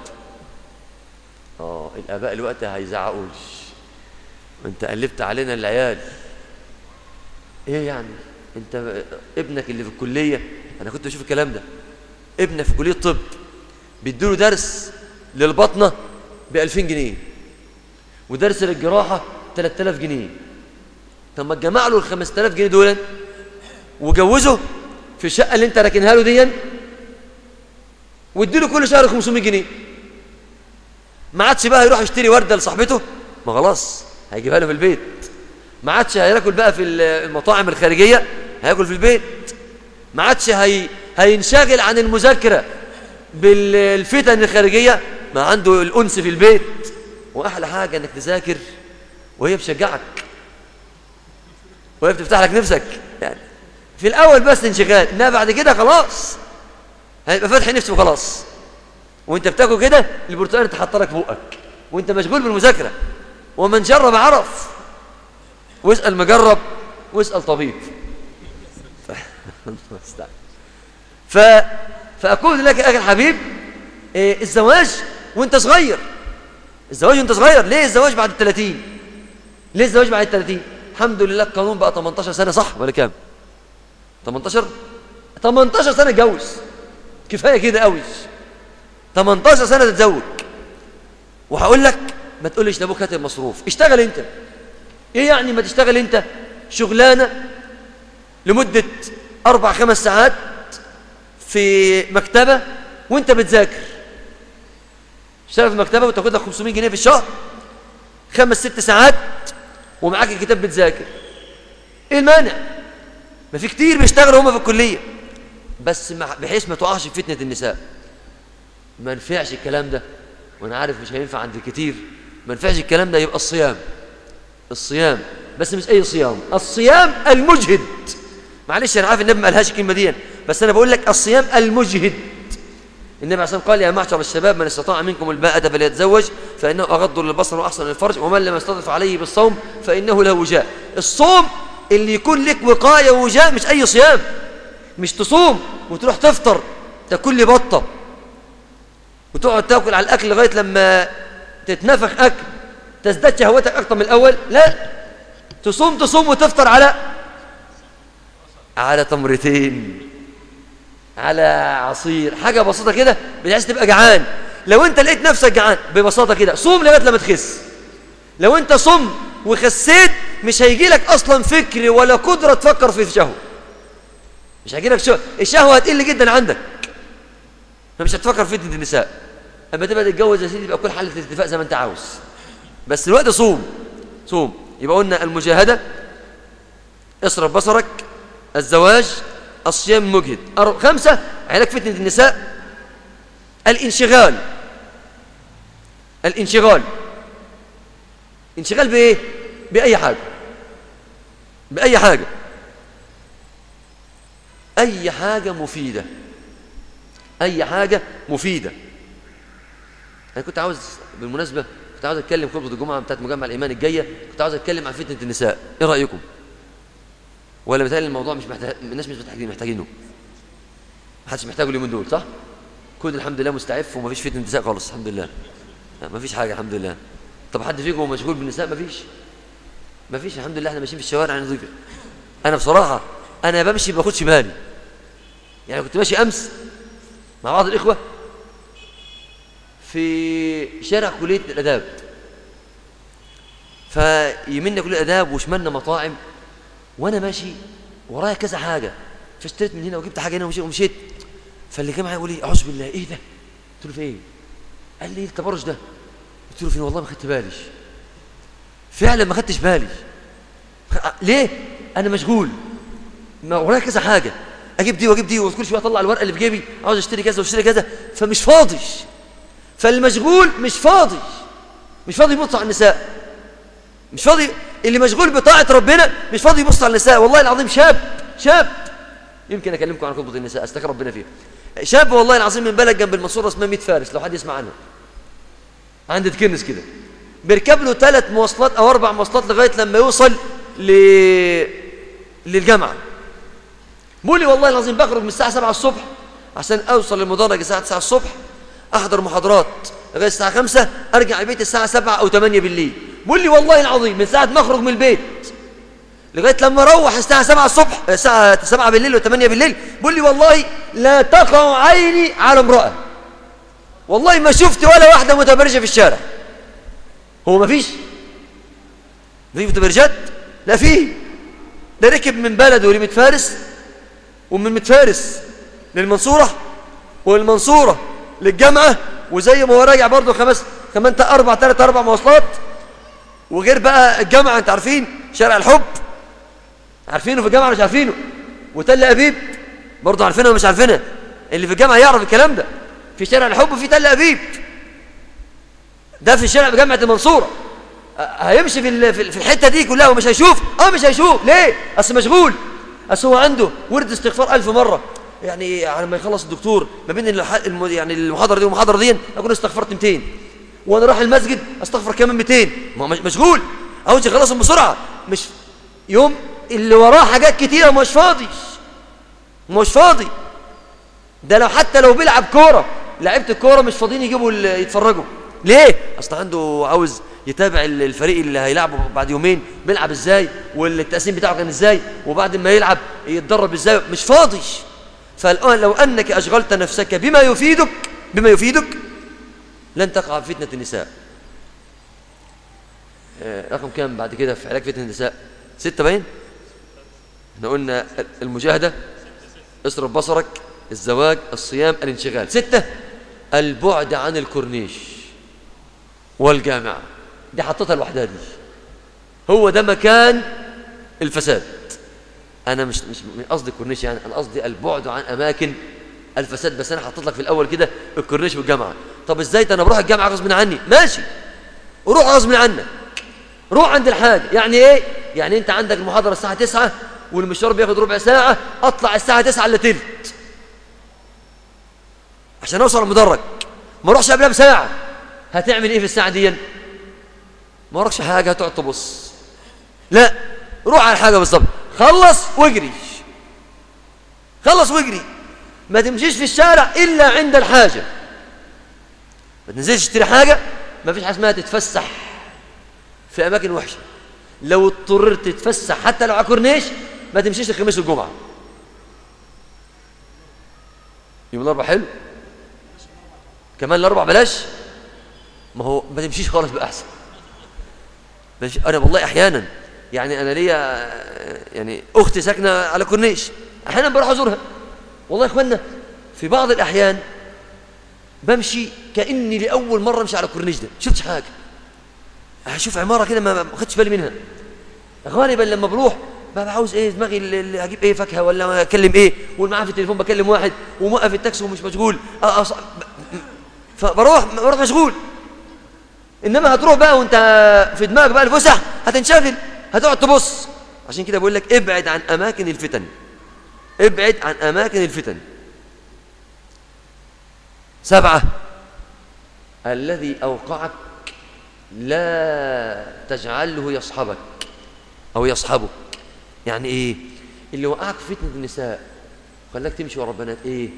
اه الاباء الوقت هيزعقوش وانت قلبت علينا العيال ايه يعني انت ابنك اللي في الكليه انا كنت بشوف الكلام ده ابنك في كليه طب بيديله درس للبطنه ب 2000 جنيه ودرس للجراحه 3000 جنيه طب ما تجمع له ال 5000 جنيه دول وجوزه في الشقه اللي انت راكنها له دي واديله كل شهر 500 جنيه ما عادش بقى يروح يشتري ورده لصاحبته ما خلاص هيجيبها له في البيت ما عادش هياكل بقى في المطاعم الخارجيه هياكل في البيت ما عادش هي هينشغل عن المذاكره بالفتن الخارجيه ما عنده الانس في البيت واحلى حاجه انك تذاكر وهي بتشجعك وهي بتفتح لك نفسك يعني في الاول بس انشغال انما بعد كده خلاص هيبقى فاتح نفسه وخلاص وانت بتاكل كده البرتقال اتحط لك بقك وانت مشغول بالمذاكره ومن جرب عرف واسال مجرب واسال طبيب ف... فاقول لك يا اخي الحبيب إيه الزواج وانت صغير الزواج وانت صغير ليه الزواج بعد ال 30 ليه الزواج بعد ال 30 الحمد لله القانون بقى 18 سنه صح ولا كام 18 18 سنه اتجوز كفايه كده قوي 18 سنه تتزوج وهقول لك ما تقولش لابوك هات المصروف اشتغل انت ايه يعني ما تشتغل انت شغلانه لمده اربع خمس ساعات في مكتبه وانت بتذاكر اشتغل في مكتبه وتاخد لك 500 جنيه في الشهر خمس ست ساعات ومعاك الكتاب بتذاكر ايه المانع ما في كتير بيشتغلوا هما في الكليه بس بحيث ما تقعش في فتنه النساء ما ينفعش الكلام ده وانا عارف مش هينفع عند الكتير ما ينفعش الكلام ده يبقى الصيام الصيام بس مش اي صيام الصيام المجهد معلش انا عارف النبي ما قالهاش الكلمه دي بس انا بقول لك الصيام المجهد النبي عليه قال يا معشر الشباب من استطاع منكم الباءة فليتزوج فإنه أغض للبصر وأحسن للفرج ومن لم يستطع عليه بالصوم فإنه له وجاء الصوم اللي يكون لك وقاية ووجاء مش أي صيام مش تصوم وتروح تفطر تاكل لي بطة وتقعد تاكل على الأكل لغاية لما تتنفخ أكل تزداد شهوتك أكتر من الأول لا تصوم تصوم وتفطر على على تمرتين على عصير حاجة بسيطة كده بحيث تبقى جعان لو انت لقيت نفسك جعان ببساطة كده صوم لغاية لما تخس لو انت صم وخسيت مش هيجي لك اصلا فكر ولا قدرة تفكر في الشهوة مش هيجي لك شهوة الشهوة هتقل جدا عندك فمش هتفكر في فتنة النساء اما تبقى تتجوز يا سيدي يبقى كل حالة الاتفاق زي ما انت عاوز بس الوقت صوم صوم يبقى قلنا المجاهدة اصرف بصرك الزواج الصيام مجهد خمسة علاج فتنة النساء الانشغال الانشغال انشغال بإيه؟ بأي حاجة بأي حاجة أي حاجة مفيدة أي حاجة مفيدة أنا كنت عاوز بالمناسبة كنت عاوز أتكلم خطبة الجمعة بتاعت مجمع الإيمان الجاية كنت عاوز أتكلم عن فتنة النساء إيه رأيكم؟ ولا مثال الموضوع مش محتاج الناس مش محتاجين محتاجينه محدش محتاجه اليومين دول صح كل الحمد لله مستعف ومفيش فتنه نساء خالص الحمد لله مفيش حاجه الحمد لله طب حد فيكم مشغول بالنساء مفيش مفيش الحمد لله احنا ماشيين في الشوارع نظيفه انا بصراحه انا بمشي ما باخدش بالي يعني كنت ماشي امس مع بعض الاخوه في شارع كليه الاداب فيمنا كليه الاداب وشمالنا مطاعم وانا ماشي ورايا كذا حاجه فاشتريت من هنا وجبت حاجه هنا ومشيت ومشيت فاللي كان معايا يقول لي اعوذ بالله ايه ده قلت له في ايه قال لي التبرج ده قلت له فين والله ما خدت بالي فعلا ما خدتش بالي ليه انا مشغول ما ورايا كذا حاجه اجيب دي واجيب دي وكل شويه اطلع الورقه اللي في جيبي عاوز اشتري كذا واشتري كذا فمش فاضي فالمشغول مش فاضي مش فاضي يبص على النساء مش فاضي اللي مشغول بطاعة ربنا مش فاضي يبص على النساء والله العظيم شاب شاب يمكن أكلمكم عن خطبة النساء أستغفر ربنا فيها شاب والله العظيم من بلد جنب المنصورة اسمها 100 فارس لو حد يسمع عنها عند تكنس كده بيركب له ثلاث مواصلات أو أربع مواصلات لغاية لما يوصل ل للجامعة بقول لي والله العظيم بخرج من الساعة 7 الصبح عشان أوصل للمدرج الساعة 9 الصبح أحضر محاضرات لغاية الساعة 5 أرجع البيت الساعة 7 أو 8 بالليل بقول لي والله العظيم من ساعة ما أخرج من البيت لغاية لما أروح الساعة 7 الصبح الساعة 7 بالليل و8 بالليل بقول لي والله لا تقع عيني على امرأة والله ما شفت ولا واحدة متبرجة في الشارع هو ما فيش في متبرجات لا فيه ده ركب من بلده لمت فارس ومن متفارس للمنصورة والمنصورة للجامعة وزي ما هو راجع برضه خمس كمان أربع ثلاث أربع مواصلات وغير بقى الجامعة أنت عارفين شارع الحب عارفينه في الجامعة مش عارفينه وتل أبيب برضه عارفينه ومش عارفينها اللي في الجامعة يعرف الكلام ده في شارع الحب وفي تل أبيب ده في شارع جامعة المنصورة هيمشي في في الحتة دي كلها ومش هيشوف اه مش هيشوف ليه اصل مشغول اصل هو عنده ورد استغفار ألف مرة يعني على ما يخلص الدكتور ما بين الم... يعني المحاضرة دي والمحاضرة دي أكون استغفرت 200 وأنا رايح المسجد أستغفر كمان 200 ما مشغول عاوز يخلصهم بسرعة مش يوم اللي وراه حاجات كتيرة مش فاضي مش فاضي ده لو حتى لو بيلعب كورة لعيبه الكورة مش فاضيين يجيبوا يتفرجوا ليه؟ أصل عنده عاوز يتابع الفريق اللي هيلعبه بعد يومين بيلعب ازاي والتقسيم بتاعه كان ازاي وبعد ما يلعب يتدرب ازاي مش فاضي فالآن لو أنك أشغلت نفسك بما يفيدك بما يفيدك لن تقع في فتنة النساء آه، رقم كام بعد كده في علاج فتنة النساء ستة باين احنا قلنا المجاهدة اصرف بصرك الزواج الصيام الانشغال ستة البعد عن الكورنيش والجامعة دي حطتها لوحدها دي هو ده مكان الفساد انا مش مش قصدي كورنيش يعني انا قصدي البعد عن اماكن الفساد بس انا حطيت لك في الاول كده الكورنيش والجامعه طب ازاي ده انا بروح الجامعه غصب عني ماشي روح غصب عنك روح عند الحاجه يعني ايه يعني انت عندك المحاضره الساعه 9 والمشوار بياخد ربع ساعه اطلع الساعه 9 الا تلت عشان اوصل المدرج ما اروحش قبلها بساعه هتعمل ايه في الساعه دي ما وراكش حاجه هتقعد تبص لا روح على الحاجه بالظبط خلص واجري خلص واجري ما تمشيش في الشارع إلا عند الحاجة ما تنزلش تشتري حاجة ما فيش حاجة اسمها تتفسح في أماكن وحشة لو اضطررت تتفسح حتى لو على كورنيش ما تمشيش الخميس والجمعة يوم الأربع حلو كمان الأربع بلاش ما هو ما تمشيش خالص بأحسن أنا والله أحيانا يعني أنا ليا يعني أختي ساكنة على كورنيش أحيانا بروح أزورها والله يا إخوانا في بعض الأحيان بمشي كأني لأول مرة أمشي على الكورنيش ده شفتش حاجة أشوف عمارة كده ما خدتش بالي منها غالبا لما بروح بقى عاوز ايه دماغي اللي هجيب ايه فاكهه ولا اكلم ايه والمعاه في التليفون بكلم واحد وموقف التاكسي ومش مشغول أص... فبروح بروح مشغول انما هتروح بقى وانت في دماغك بقى الفسح هتنشغل هتقعد تبص عشان كده بقول لك ابعد عن أماكن الفتن ابعد عن أماكن الفتن سبعة الذي أوقعك لا تجعله يصحبك أو يصحبك يعني إيه اللي وقعك في فتنة النساء خلاك تمشي ورا بنات إيه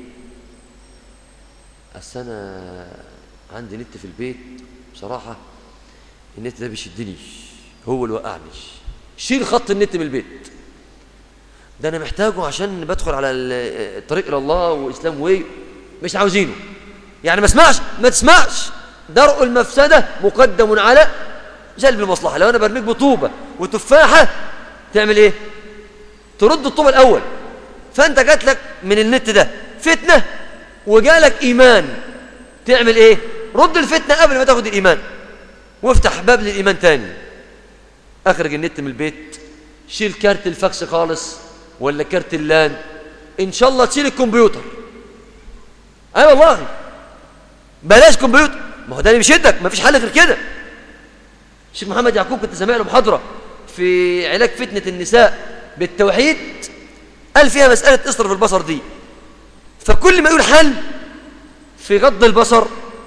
أصل أنا عندي نت في البيت بصراحة النت ده بيشدني هو اللي وقعني شيل خط النت من البيت ده انا محتاجه عشان بدخل على الطريق الى الله واسلام واي مش عاوزينه يعني ما اسمعش ما تسمعش درء المفسده مقدم على جلب المصلحه لو انا برميك بطوبه وتفاحه تعمل ايه ترد الطوبه الاول فانت جات لك من النت ده فتنه وجالك ايمان تعمل ايه رد الفتنه قبل ما تاخد الايمان وافتح باب للايمان تاني اخرج النت من البيت شيل كارت الفاكس خالص ولا كارت اللان ان شاء الله تشيل الكمبيوتر اي أيوة والله بلاش كمبيوتر ما هو ده اللي بيشدك ما فيش حل غير كده الشيخ محمد يعقوب كنت سامع له محاضره في علاج فتنه النساء بالتوحيد قال فيها مساله اصرف البصر دي فكل ما يقول حل في غض البصر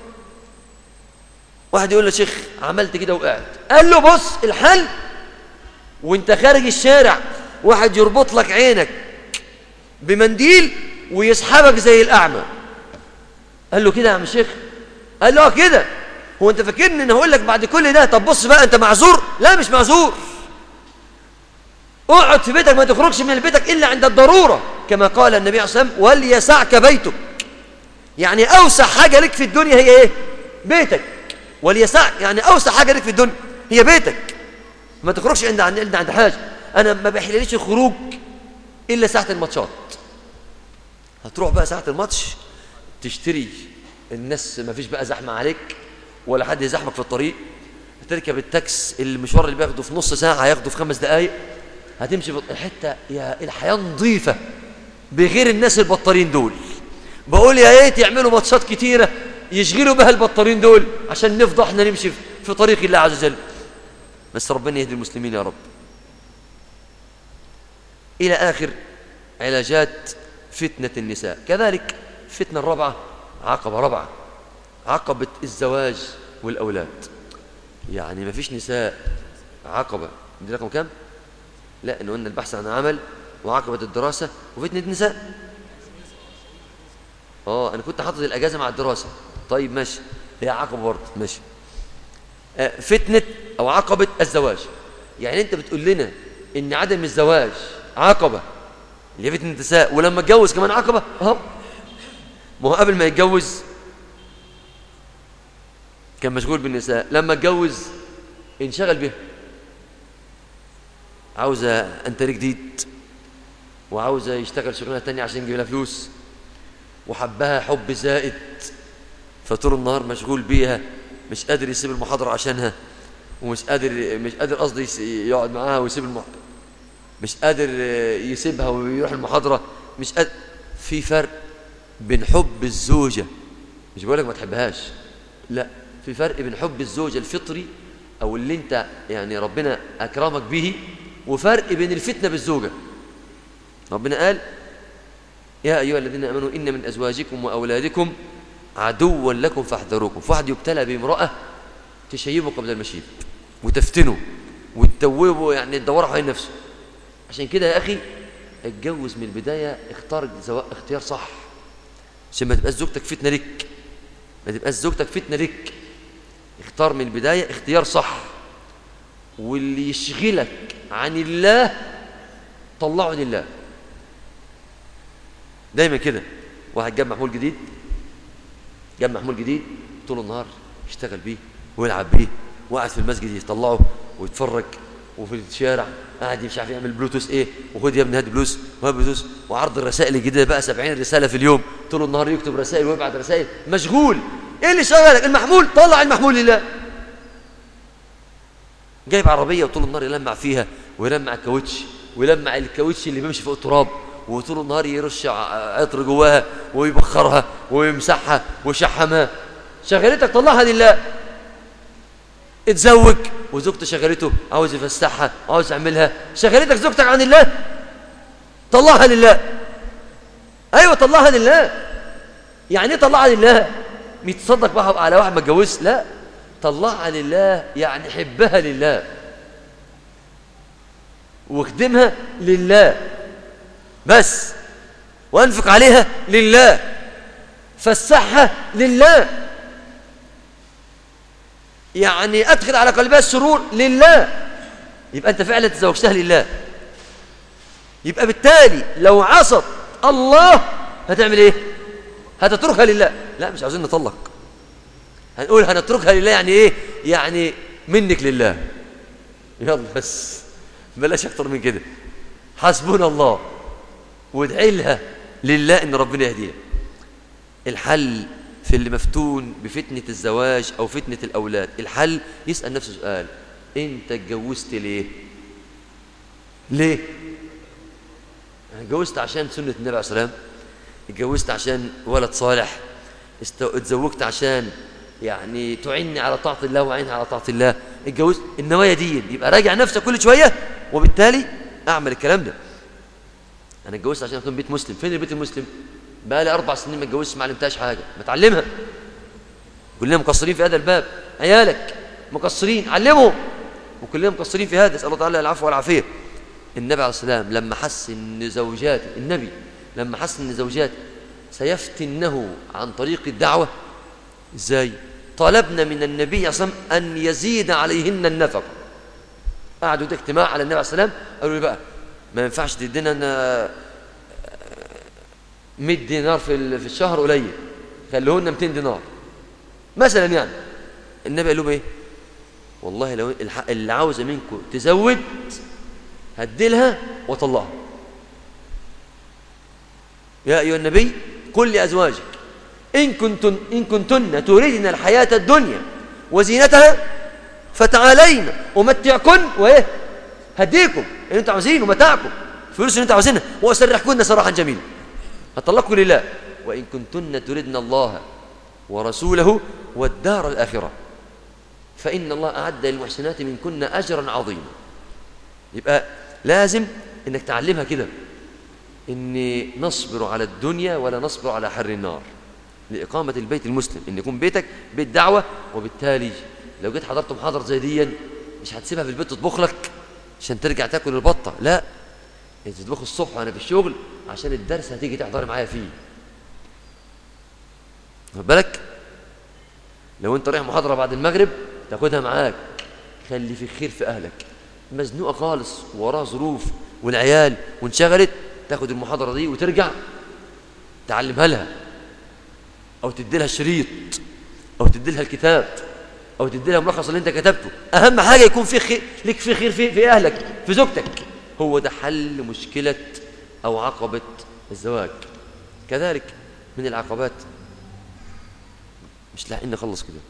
واحد يقول له شيخ عملت كده وقعت قال له بص الحل وانت خارج الشارع واحد يربط لك عينك بمنديل ويسحبك زي الأعمى قال له كده يا عم الشيخ قال له كده هو انت فاكرني ان هقول لك بعد كل ده طب بص بقى انت معذور لا مش معذور اقعد في بيتك ما تخرجش من بيتك الا عند الضروره كما قال النبي عليه الصلاه والسلام وليسعك بيتك يعني اوسع حاجه لك في الدنيا هي ايه بيتك وليسعك يعني اوسع حاجه لك في الدنيا هي بيتك ما تخرجش عند عند عند حاجه انا ما بحلليش الخروج الا ساعه الماتشات هتروح بقى ساعه الماتش تشتري الناس ما فيش بقى زحمه عليك ولا حد يزحمك في الطريق هتركب التاكس المشوار اللي بياخده في نص ساعه هياخده في خمس دقائق هتمشي في الحته يا الحياه نظيفه بغير الناس البطارين دول بقول يا ريت يعملوا ماتشات كتيره يشغلوا بها البطارين دول عشان نفضح احنا نمشي في طريق الله عز وجل بس ربنا يهدي المسلمين يا رب إلى آخر علاجات فتنة النساء كذلك فتنة الرابعة عقبة رابعة عقبة الزواج والأولاد يعني ما فيش نساء عقبة دي رقم كام؟ لا إنه قلنا البحث عن عمل وعقبة الدراسة وفتنة نساء اه انا كنت حاطط الاجازه مع الدراسه طيب ماشي هي عقبه برضه ماشي آه فتنه او عقبه الزواج يعني انت بتقول لنا ان عدم الزواج عقبه اللي هي فتنه النساء ولما اتجوز كمان عقبه اهو ما هو قبل ما يتجوز كان مشغول بالنساء لما اتجوز انشغل بها عاوزه انتري جديد وعاوزه يشتغل شغلانه تانية عشان يجيب لها فلوس وحبها حب زائد فطول النهار مشغول بيها مش قادر يسيب المحاضرة عشانها ومش قادر مش قادر قصدي يقعد معاها ويسيب المح... مش قادر يسيبها ويروح المحاضرة مش قادر في فرق بين حب الزوجة مش بقولك ما تحبهاش لا في فرق بين حب الزوجة الفطري أو اللي أنت يعني ربنا أكرمك به وفرق بين الفتنة بالزوجة ربنا قال يا أيها الذين آمنوا إن من أزواجكم وأولادكم عدوا لكم فاحذروكم فواحد يبتلى بامرأة تشيبه قبل المشيب وتفتنه وتدوبه يعني تدوره حوالين نفسه عشان كده يا أخي اتجوز من البداية اختار اختيار صح عشان ما تبقاش زوجتك فتنة لك ما تبقاش زوجتك فتنة لك اختار من البداية اختيار صح واللي يشغلك عن الله طلعه لله دايما كده واحد جاب محمول جديد جاب محمول جديد طول النهار يشتغل بيه ويلعب بيه وقاعد في المسجد يطلعه ويتفرج وفي الشارع قاعد مش عارف يعمل بلوتوث ايه وخد يا ابني هات بلوتوث وهات بلوتوث وعرض الرسائل الجديده بقى 70 رساله في اليوم طول النهار يكتب رسائل ويبعت رسائل مشغول ايه اللي شغلك المحمول طلع المحمول لله جايب عربيه وطول النهار يلمع فيها ويلمع الكاوتش ويلمع الكاوتش اللي بيمشي فوق التراب وطول النهار يرش عطر جواها ويبخرها ويمسحها ويشحمها شغلتك طلعها لله اتزوج وزوجته شغلته عاوز يفسحها عاوز يعملها شغلتك زوجتك عن الله طلعها لله ايوه طلعها لله يعني ايه طلعها لله يتصدق بقى على واحد ما اتجوزش لا طلعها لله يعني حبها لله واخدمها لله بس وانفق عليها لله فسحها لله يعني ادخل على قلبها السرور لله يبقى انت فعلا تزوجتها لله يبقى بالتالي لو عصت الله هتعمل ايه هتتركها لله لا مش عاوزين نطلق هنقول هنتركها لله يعني ايه يعني منك لله يلا بس بلاش اكتر من كده حسبنا الله وادعي لها لله ان ربنا يهديها الحل في اللي مفتون بفتنة الزواج او فتنة الاولاد الحل يسأل نفسه سؤال انت اتجوزت ليه ليه اتجوزت عشان سنة النبي عليه الصلاة والسلام اتجوزت عشان ولد صالح اتزوجت عشان يعني تعني على طاعة الله وعين على طاعة الله اتجوزت النوايا دي يبقى راجع نفسك كل شوية وبالتالي اعمل الكلام ده انا اتجوزت عشان اكون بيت مسلم فين البيت المسلم بقى لي اربع سنين ما اتجوزتش ما علمتهاش حاجه ما تعلمها كلنا مقصرين في هذا الباب عيالك مقصرين علمهم وكلنا مقصرين في هذا اسال الله تعالى العفو والعافيه النبي عليه السلام لما حس ان زوجاته النبي لما حس ان زوجاته سيفتنه عن طريق الدعوة ازاي طلبنا من النبي عليه الصلاة والسلام أن يزيد عليهن النفقة قعدوا ده اجتماع على النبي عليه السلام قالوا لي بقى ما ينفعش تدينا أنا 100 دينار في في الشهر قليل خلوهن 200 دينار مثلا يعني النبي قال لهم ايه والله لو اللي عاوزه منكم تزود هديلها وطلعها يا ايها النبي قل لازواجك ان كنتن ان كنتن تريدن الحياه الدنيا وزينتها فتعالين امتعكن وايه هديكم اللي انتوا عاوزينه متاعكم فلوس اللي انتوا عاوزينها واسرحكن سراحا جميلا هطلقكم لله وان كنتن تردن الله ورسوله والدار الاخره فان الله اعد للمحسنات منكن اجرا عظيما يبقى لازم انك تعلمها كده ان نصبر على الدنيا ولا نصبر على حر النار لإقامة البيت المسلم إن يكون بيتك بيت دعوة وبالتالي لو جيت حضرت محاضرة زي دي مش هتسيبها في البيت تطبخ لك عشان ترجع تاكل البطة لا انت تطبخ الصبح وانا في الشغل عشان الدرس هتيجي تحضري معايا فيه خد بالك لو انت رايح محاضرة بعد المغرب تاخدها معاك خلي في خير في أهلك مزنوقة خالص وراه ظروف والعيال وانشغلت تاخد المحاضرة دي وترجع تعلمها لها أو تدي لها الشريط أو تدي لها الكتاب أو تدي لها ملخص اللي أنت كتبته أهم حاجة يكون في خير لك في خير في, في أهلك في زوجتك هو ده حل مشكلة أو عقبة الزواج كذلك من العقبات مش لاحقين نخلص كده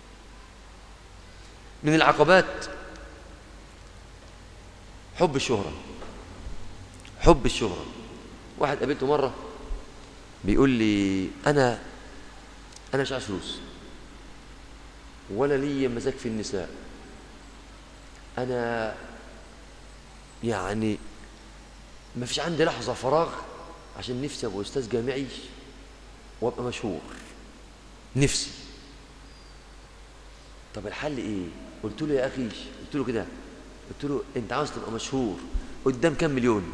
من العقبات حب الشهرة حب الشهرة واحد قابلته مرة بيقول لي أنا أنا مش عايز فلوس ولا لي مزاج في النساء أنا يعني ما فيش عندي لحظة فراغ عشان نفسي أبقى أستاذ جامعي وأبقى مشهور نفسي طب الحل إيه؟ قلت له يا أخي قلت له كده قلت له أنت عاوز تبقى مشهور قدام كام مليون؟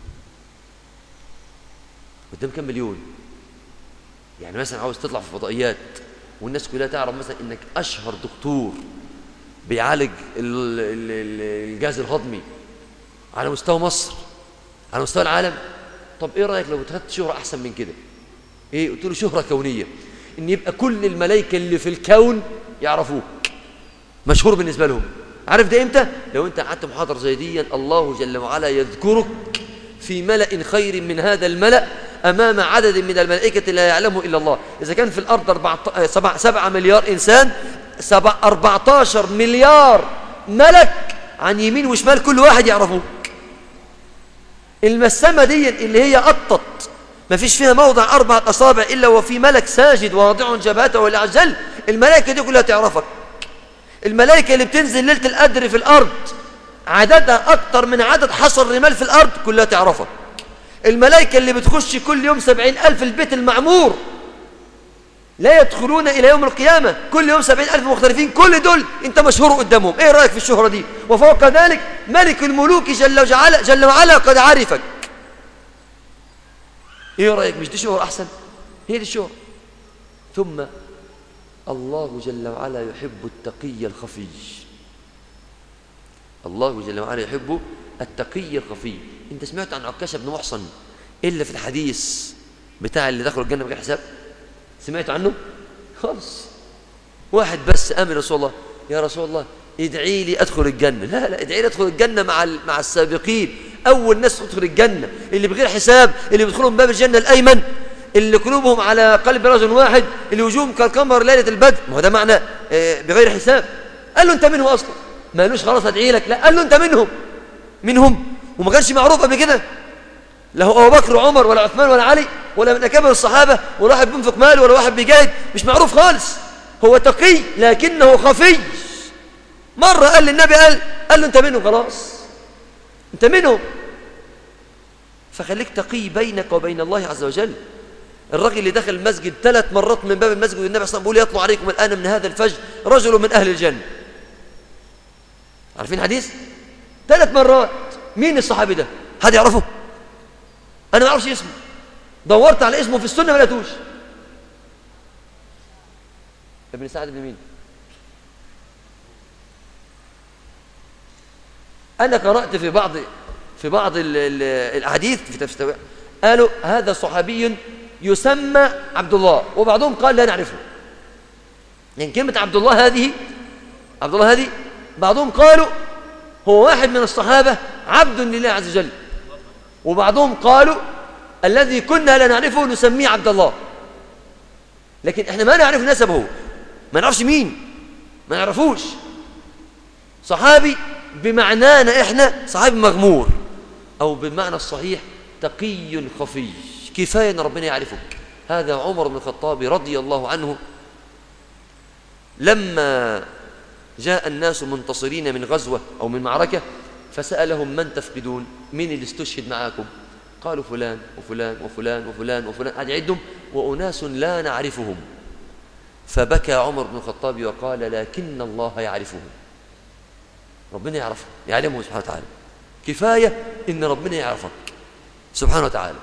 قدام كام مليون؟ يعني مثلا عاوز تطلع في فضائيات والناس كلها تعرف مثلا انك اشهر دكتور بيعالج الجهاز الهضمي على مستوى مصر على مستوى العالم طب ايه رايك لو اتخذت شهره احسن من كده ايه قلت له شهره كونيه ان يبقى كل الملائكه اللي في الكون يعرفوك مشهور بالنسبه لهم عارف ده امتى لو انت قعدت محاضره زي دي الله جل وعلا يذكرك في ملأ خير من هذا الملأ أمام عدد من الملائكة لا يعلمه إلا الله إذا كان في الأرض سبعة, سبعة مليار إنسان سبع 14 مليار ملك عن يمين وشمال كل واحد يعرفه المسامة دي اللي هي قطت ما فيش فيها موضع أربعة أصابع إلا وفي ملك ساجد واضع جبهته لعجل الملائكة دي كلها تعرفك الملائكة اللي بتنزل ليلة القدر في الأرض عددها أكتر من عدد حصر رمال في الأرض كلها تعرفك الملائكة اللي بتخش كل يوم سبعين ألف البيت المعمور لا يدخلون إلى يوم القيامة كل يوم سبعين ألف مختلفين كل دول أنت مشهور قدامهم إيه رأيك في الشهرة دي وفوق ذلك ملك الملوك جل وعلا, جل وعلا قد عرفك إيه رأيك مش دي شهرة أحسن هي دي الشهرة ثم الله جل وعلا يحب التقي الخفي الله جل وعلا يحب التقي الخفي انت سمعت عن عكاشة بن محصن إلا في الحديث بتاع اللي دخلوا الجنة بغير حساب سمعت عنه خالص واحد بس آمن رسول الله يا رسول الله ادعي لي أدخل الجنة لا لا ادعي لي أدخل الجنة مع مع السابقين أول ناس تدخل الجنة اللي بغير حساب اللي بيدخلوا باب الجنة الأيمن اللي قلوبهم على قلب رجل واحد اللي وجوههم كالقمر ليلة البدر ما هو ده معنى بغير حساب قال له أنت منهم أصلا ما قالوش خلاص أدعي لك لا قال له أنت منهم منهم وما كانش معروف قبل كده لا هو ابو بكر وعمر ولا عثمان ولا علي ولا من اكابر الصحابه ولا واحد بينفق ماله ولا واحد بيجاهد مش معروف خالص هو تقي لكنه خفي مره قال للنبي قال قال له انت منهم خلاص انت منهم فخليك تقي بينك وبين الله عز وجل الراجل اللي دخل المسجد ثلاث مرات من باب المسجد والنبي صلى الله عليه وسلم بيقول يطلع عليكم الان من هذا الفجر رجل من اهل الجنه عارفين حديث ثلاث مرات مين الصحابي ده حد يعرفه انا ما اعرفش اسمه دورت على اسمه في السنه ما لقيتوش ابن سعد بن مين انا قرات في بعض في بعض الاحاديث في تفسير قالوا هذا صحابي يسمى عبد الله وبعضهم قال لا نعرفه يعني كلمة عبد الله هذه عبد الله هذه بعضهم قالوا هو واحد من الصحابة عبد لله عز وجل وبعضهم قالوا الذي كنا لا نعرفه نسميه عبد الله لكن احنا ما نعرف نسبه ما نعرفش مين ما نعرفوش صحابي بمعنانا احنا صحابي مغمور او بالمعنى الصحيح تقي خفي كفاية ان ربنا يعرفك هذا عمر بن الخطاب رضي الله عنه لما جاء الناس منتصرين من غزوة أو من معركة فسألهم من تفقدون من اللي استشهد معاكم قالوا فلان وفلان وفلان وفلان وفلان قاعد يعدهم وأناس لا نعرفهم فبكى عمر بن الخطاب وقال لكن الله يعرفهم ربنا يعرفه يعلمه سبحانه وتعالى كفاية إن ربنا يعرفك سبحانه وتعالى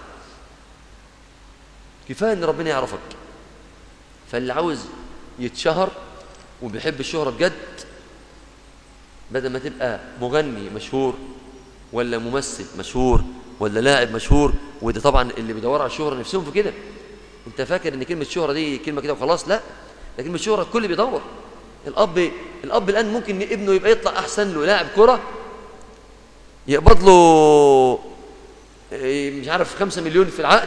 كفاية إن ربنا يعرفك فاللي عاوز يتشهر وبيحب الشهرة بجد بدل ما تبقى مغني مشهور ولا ممثل مشهور ولا لاعب مشهور وده طبعا اللي بيدوروا على الشهرة نفسهم في كده انت فاكر ان كلمة شهرة دي كلمة كده وخلاص لا ده كلمة شهرة الكل بيدور الاب الاب الان ممكن ابنه يبقى يطلع احسن له لاعب كرة يقبض له إيه، مش عارف خمسة مليون في العقد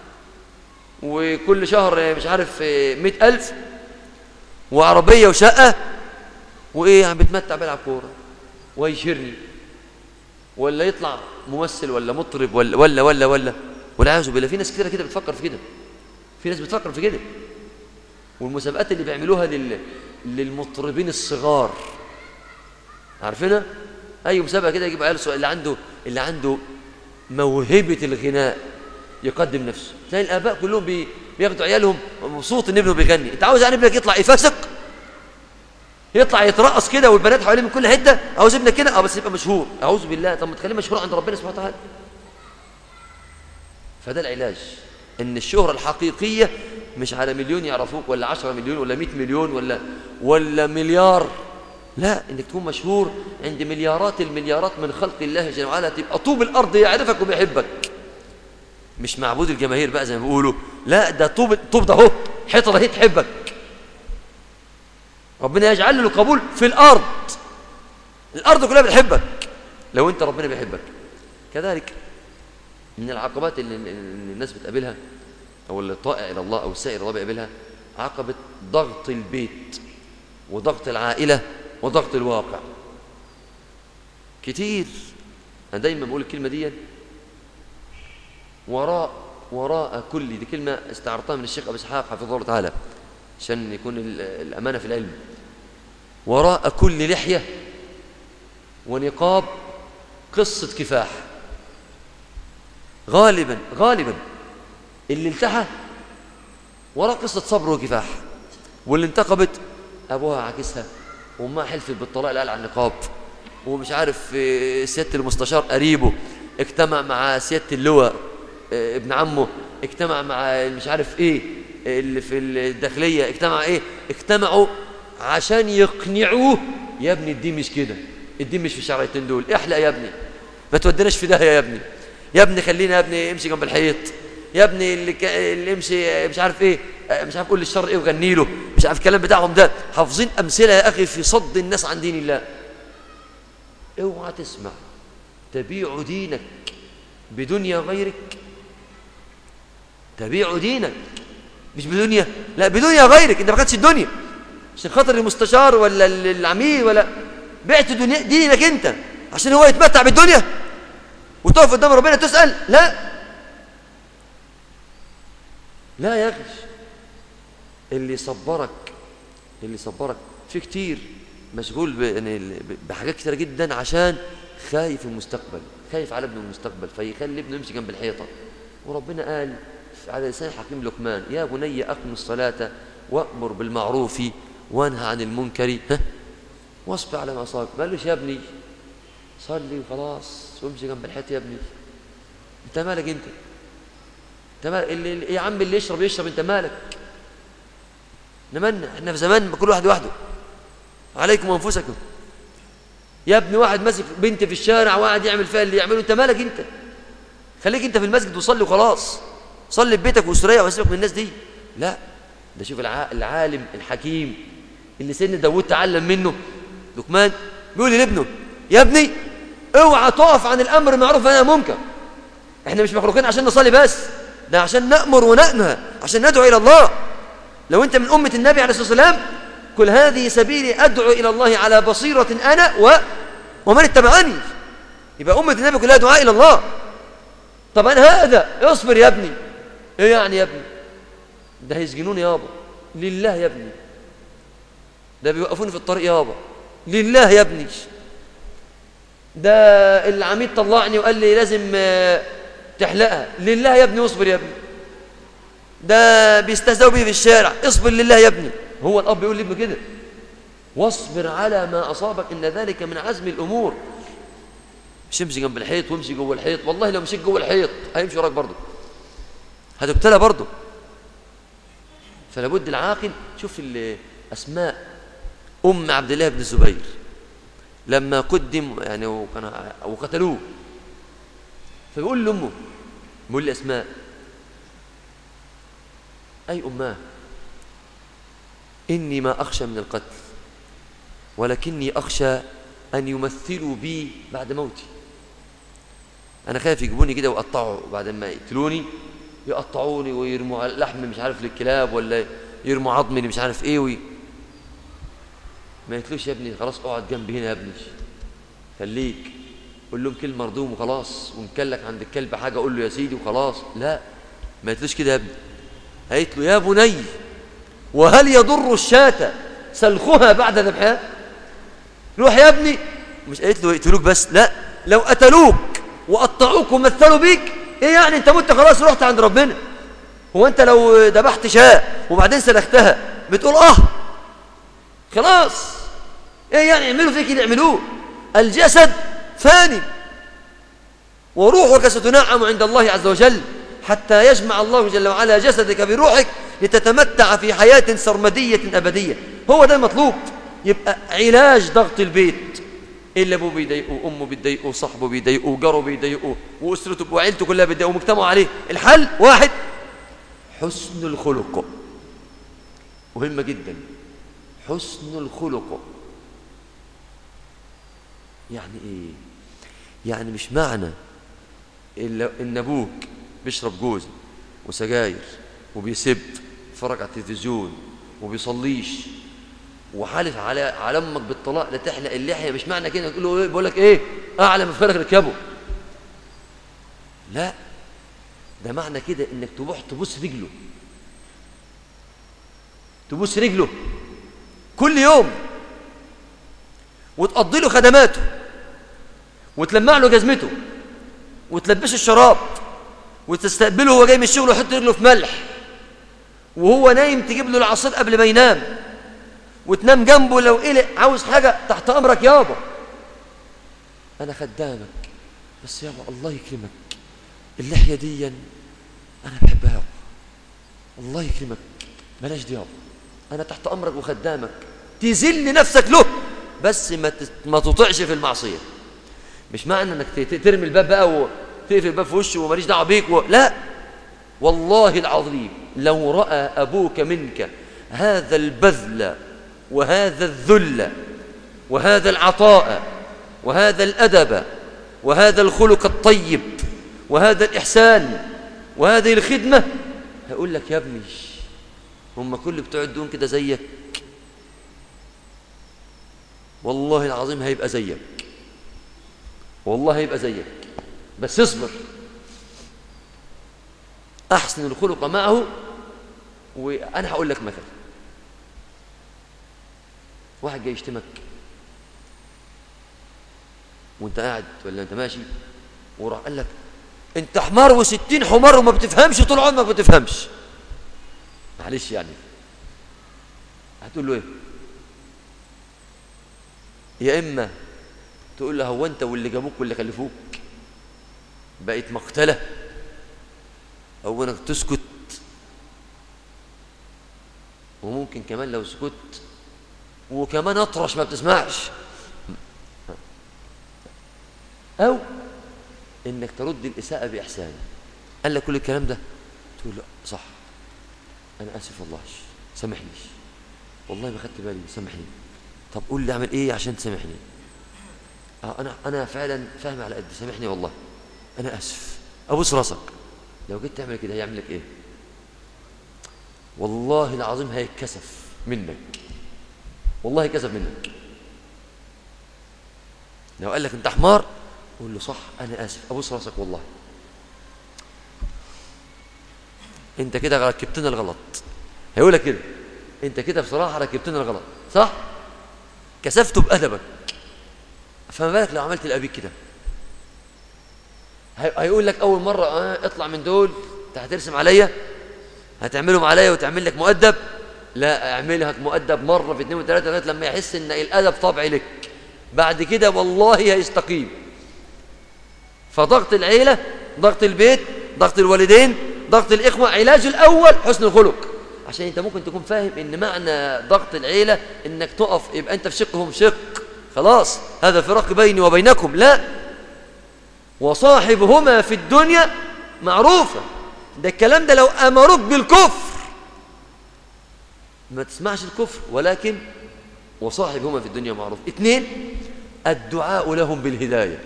وكل شهر مش عارف مئة ألف وعربية وشقة وإيه عم بتمتع بيلعب كورة ويشيرني ولا يطلع ممثل ولا مطرب ولا ولا ولا ولا والعياذ بالله في ناس كتير كده بتفكر في كده في ناس بتفكر في كده والمسابقات اللي بيعملوها لل... للمطربين الصغار عارفينها اي مسابقه كده يجيب عيال اللي عنده اللي عنده موهبه الغناء يقدم نفسه تلاقي الاباء كلهم بي... بياخدوا عيالهم مبسوط ان ابنه بيغني انت عاوز يعني ابنك يطلع يفسق يطلع يترقص كده والبنات حواليه من كل حته عاوز ابنك كده اه بس يبقى مشهور اعوذ بالله طب ما تخليه مشهور عند ربنا سبحانه وتعالى فده العلاج ان الشهره الحقيقيه مش على مليون يعرفوك ولا عشرة مليون ولا مئة مليون ولا ولا مليار لا انك تكون مشهور عند مليارات المليارات من خلق الله جل وعلا تبقى طوب الارض يعرفك وبيحبك مش معبود الجماهير بقى زي ما بيقولوا لا ده طوب طوب ده اهو حيطه اهي تحبك ربنا يجعل له قبول في الارض الارض كلها بتحبك لو انت ربنا بيحبك كذلك من العقبات اللي الناس بتقابلها او اللي طائع الى الله او السائر الله بيقابلها عقبه ضغط البيت وضغط العائله وضغط الواقع كتير انا دايما بقول الكلمه دي وراء وراء كل دي كلمة استعرضتها من الشيخ أبو إسحاق حفظه الله تعالى عشان يكون الأمانة في العلم وراء كل لحية ونقاب قصة كفاح غالبا غالبا اللي التحى وراء قصة صبر وكفاح واللي انتقبت أبوها عاكسها وأمها حلفت بالطلاق اللي قال عن النقاب ومش عارف سيادة المستشار قريبه اجتمع مع سيادة اللواء آه، ابن عمه اجتمع مع مش عارف ايه اللي في الداخلية اجتمع ايه اجتمعوا عشان يقنعوه يا ابني الدين مش كده الدين مش في الشرعيتين دول احلق يا ابني ما تودناش في داهيه يا ابني يا ابني خلينا يا ابني امشي جنب الحيط يا ابني اللي, ك... اللي امشي مش عارف ايه مش عارف قول للشر ايه وغني له مش عارف الكلام بتاعهم ده حافظين امثله يا اخي في صد الناس عن دين الله اوعى تسمع تبيع دينك بدنيا غيرك تبيع دينك مش بدنيا لا بدنيا غيرك انت ما خدتش الدنيا عشان خاطر المستشار ولا العميل ولا بعت دنيا دينك انت عشان هو يتمتع بالدنيا وتقف قدام ربنا تسأل لا لا يا اخي اللي صبرك اللي صبرك في كتير مشغول يعني بحاجات كتيرة جدا عشان خايف المستقبل خايف على ابنه المستقبل فيخلي ابنه يمشي جنب الحيطة وربنا قال على لسان حكيم لقمان يا بني أقم الصلاة وأمر بالمعروف وانهى عن المنكر ها واصبر على ما أصابك ما قالوش يا ابني صلي وخلاص وامشي جنب الحيط يا ابني انت مالك انت انت مالك اللي يا عم اللي يشرب يشرب انت مالك نمنا احنا في زمان كل واحد لوحده عليكم انفسكم يا ابني واحد ماسك بنت في الشارع وقاعد يعمل فيها اللي يعمله انت مالك انت خليك انت في المسجد وصلي وخلاص صلي في بيتك واستريح وسيبك من الناس دي لا ده شوف العالم الحكيم اللي سن داوود تعلم منه لقمان بيقول لابنه يا ابني اوعى تقف عن الامر المعروف انا منكر احنا مش مخلوقين عشان نصلي بس ده عشان نأمر وننهى عشان ندعو الى الله لو انت من امه النبي عليه الصلاه والسلام كل هذه سبيلي ادعو الى الله على بصيره انا و ومن اتبعني يبقى امه النبي كلها دعاء الى الله طبعا هذا اصبر يا ابني ايه يعني يا ابني ده هيسجنوني يابا لله يا ابني ده بيوقفوني في الطريق يابا لله يا ابني ده العميد طلعني وقال لي لازم آه، تحلقها لله يا ابني اصبر يا ابني ده بيستهزئوا بيه في الشارع اصبر لله يا ابني هو الاب بيقول لابنه كده واصبر على ما اصابك ان ذلك من عزم الامور مش امشي جنب الحيط وامشي جوه الحيط والله لو مشيت جوه الحيط هيمشي وراك برضه هتبتلى برضه فلا بد العاقل شوف اسماء ام عبد الله بن الزبير لما قدم يعني وكان وقتلوه فبيقول لامه بيقول لي اسماء اي اماه اني ما اخشى من القتل ولكني اخشى ان يمثلوا بي بعد موتي انا خايف يجيبوني كده ويقطعوا بعد ما يقتلوني يقطعوني ويرموا لحم مش عارف للكلاب ولا يرموا عظمي مش عارف ايه وي ما يقتلوش يا ابني خلاص اقعد جنبي هنا يا ابني خليك قول لهم كلمه مرضوم وخلاص ومكلك عند الكلب حاجه قول له يا سيدي وخلاص لا ما يقتلوش كده يا ابني قالت له يا بني وهل يضر الشاة سلخها بعد ذبحها روح يا ابني مش قالت له يقتلوك بس لا لو قتلوك وقطعوك ومثلوا بيك ايه يعني انت مت خلاص رحت عند ربنا هو انت لو ذبحت شاة وبعدين سلختها بتقول اه خلاص ايه يعني اعملوا فيك اللي اعملوه الجسد فاني وروحك ستنعم عند الله عز وجل حتى يجمع الله جل وعلا جسدك بروحك لتتمتع في حياة سرمدية أبدية هو ده المطلوب يبقى علاج ضغط البيت اللي ابوه بيضايقه وامه بتضايقه وصاحبه بيضايقه وجاره بيضايقه واسرته وعيلته كلها بتضايقه ومجتمعه عليه الحل واحد حسن الخلق مهمه جدا حسن الخلق يعني ايه يعني مش معنى ان ابوك بيشرب جوز وسجاير وبيسب يتفرج على التلفزيون وبيصليش وحالف على على امك بالطلاق لا تحلق اللحيه مش معنى كده تقول له ايه بقول لك ايه اعلى من فرق ركبه لا ده معنى كده انك تروح تبص رجله تبص رجله كل يوم وتقضي له خدماته وتلمع له جزمته وتلبسه الشراب وتستقبله وهو جاي من الشغل ويحط رجله في ملح وهو نايم تجيب له العصير قبل ما ينام وتنام جنبه لو قلق عاوز حاجة تحت أمرك يابا أنا خدامك بس يابا الله يكرمك اللحية دي أنا بحبها يابا الله يكرمك بلاش دي يابا أنا تحت أمرك وخدامك تذل نفسك له بس ما ما تطعش في المعصية مش معنى انك ترمي الباب بقى وتقفل الباب في وشه وماليش دعوه بيك و... لا والله العظيم لو راى ابوك منك هذا البذل وهذا الذل وهذا العطاء وهذا الادب وهذا الخلق الطيب وهذا الاحسان وهذه الخدمه هيقول لك يا ابني هم كل بتوع الدون كده زيك والله العظيم هيبقى زيك والله هيبقى زيك بس اصبر احسن الخلق معه وانا هقول لك مثل واحد جاي يشتمك وانت قاعد ولا انت ماشي وراح قال لك انت حمار وستين حمار وما بتفهمش طول عمرك ما بتفهمش معلش يعني هتقول له ايه يا اما تقول له هو انت واللي جابوك واللي خلفوك بقت مقتله او انك تسكت وممكن كمان لو سكت وكمان اطرش ما بتسمعش او انك ترد الاساءه باحسان قال لك كل الكلام ده تقول له صح انا اسف والله سامحني والله ما خدت بالي سامحني طب قول لي اعمل ايه عشان تسامحني اه انا انا فعلا فاهم على قد سامحني والله انا اسف ابوس راسك لو جيت تعمل كده هيعمل لك ايه والله العظيم هيتكسف منك والله كسف منك لو قال لك انت حمار قول له صح انا اسف ابوس راسك والله انت كده ركبتنا الغلط هيقول لك كده انت كده بصراحه ركبتنا الغلط صح كسفته بادبك فما بالك لو عملت لابيك كده هيقول لك اول مره اه اطلع من دول انت هترسم عليا هتعملهم عليا وتعمل لك مؤدب لا اعملها مؤدب مره في اثنين وثلاثه لغايه لما يحس ان الادب طبعي لك بعد كده والله هيستقيم فضغط العيله ضغط البيت ضغط الوالدين ضغط الاخوه علاج الاول حسن الخلق عشان انت ممكن تكون فاهم ان معنى ضغط العيله انك تقف يبقى انت في شق وهم شق خلاص هذا فراق بيني وبينكم لا وصاحبهما في الدنيا معروفة ده الكلام ده لو أمروك بالكفر ما تسمعش الكفر ولكن وصاحبهما في الدنيا معروف اثنين الدعاء لهم بالهداية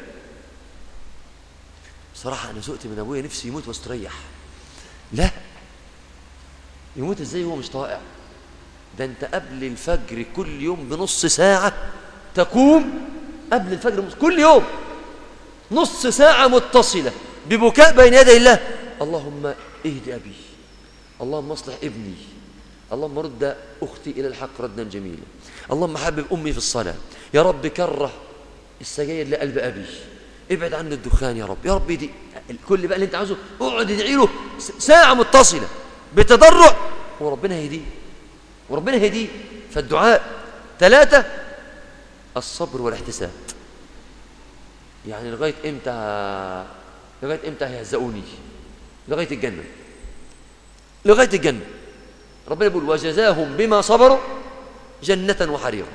بصراحة أنا سئت من أبويا نفسي يموت واستريح لا يموت ازاي هو مش طائع ده انت قبل الفجر كل يوم بنص ساعة تقوم قبل الفجر كل يوم نص ساعة متصلة ببكاء بين يدي الله اللهم اهد أبي اللهم اصلح ابني اللهم رد أختي إلى الحق ردا جميلا اللهم حبب أمي في الصلاة يا رب كره السجاير لقلب أبي ابعد عنه الدخان يا رب يا رب دي كل بقى اللي انت عاوزه اقعد ادعي له ساعة متصلة بتضرع وربنا يهديه وربنا يهديه فالدعاء ثلاثة الصبر والاحتساب يعني لغاية امتى لغاية امتى هيهزقوني لغاية الجنة لغاية الجنة ربنا يقول وجزاهم بما صبروا جنة وحريرا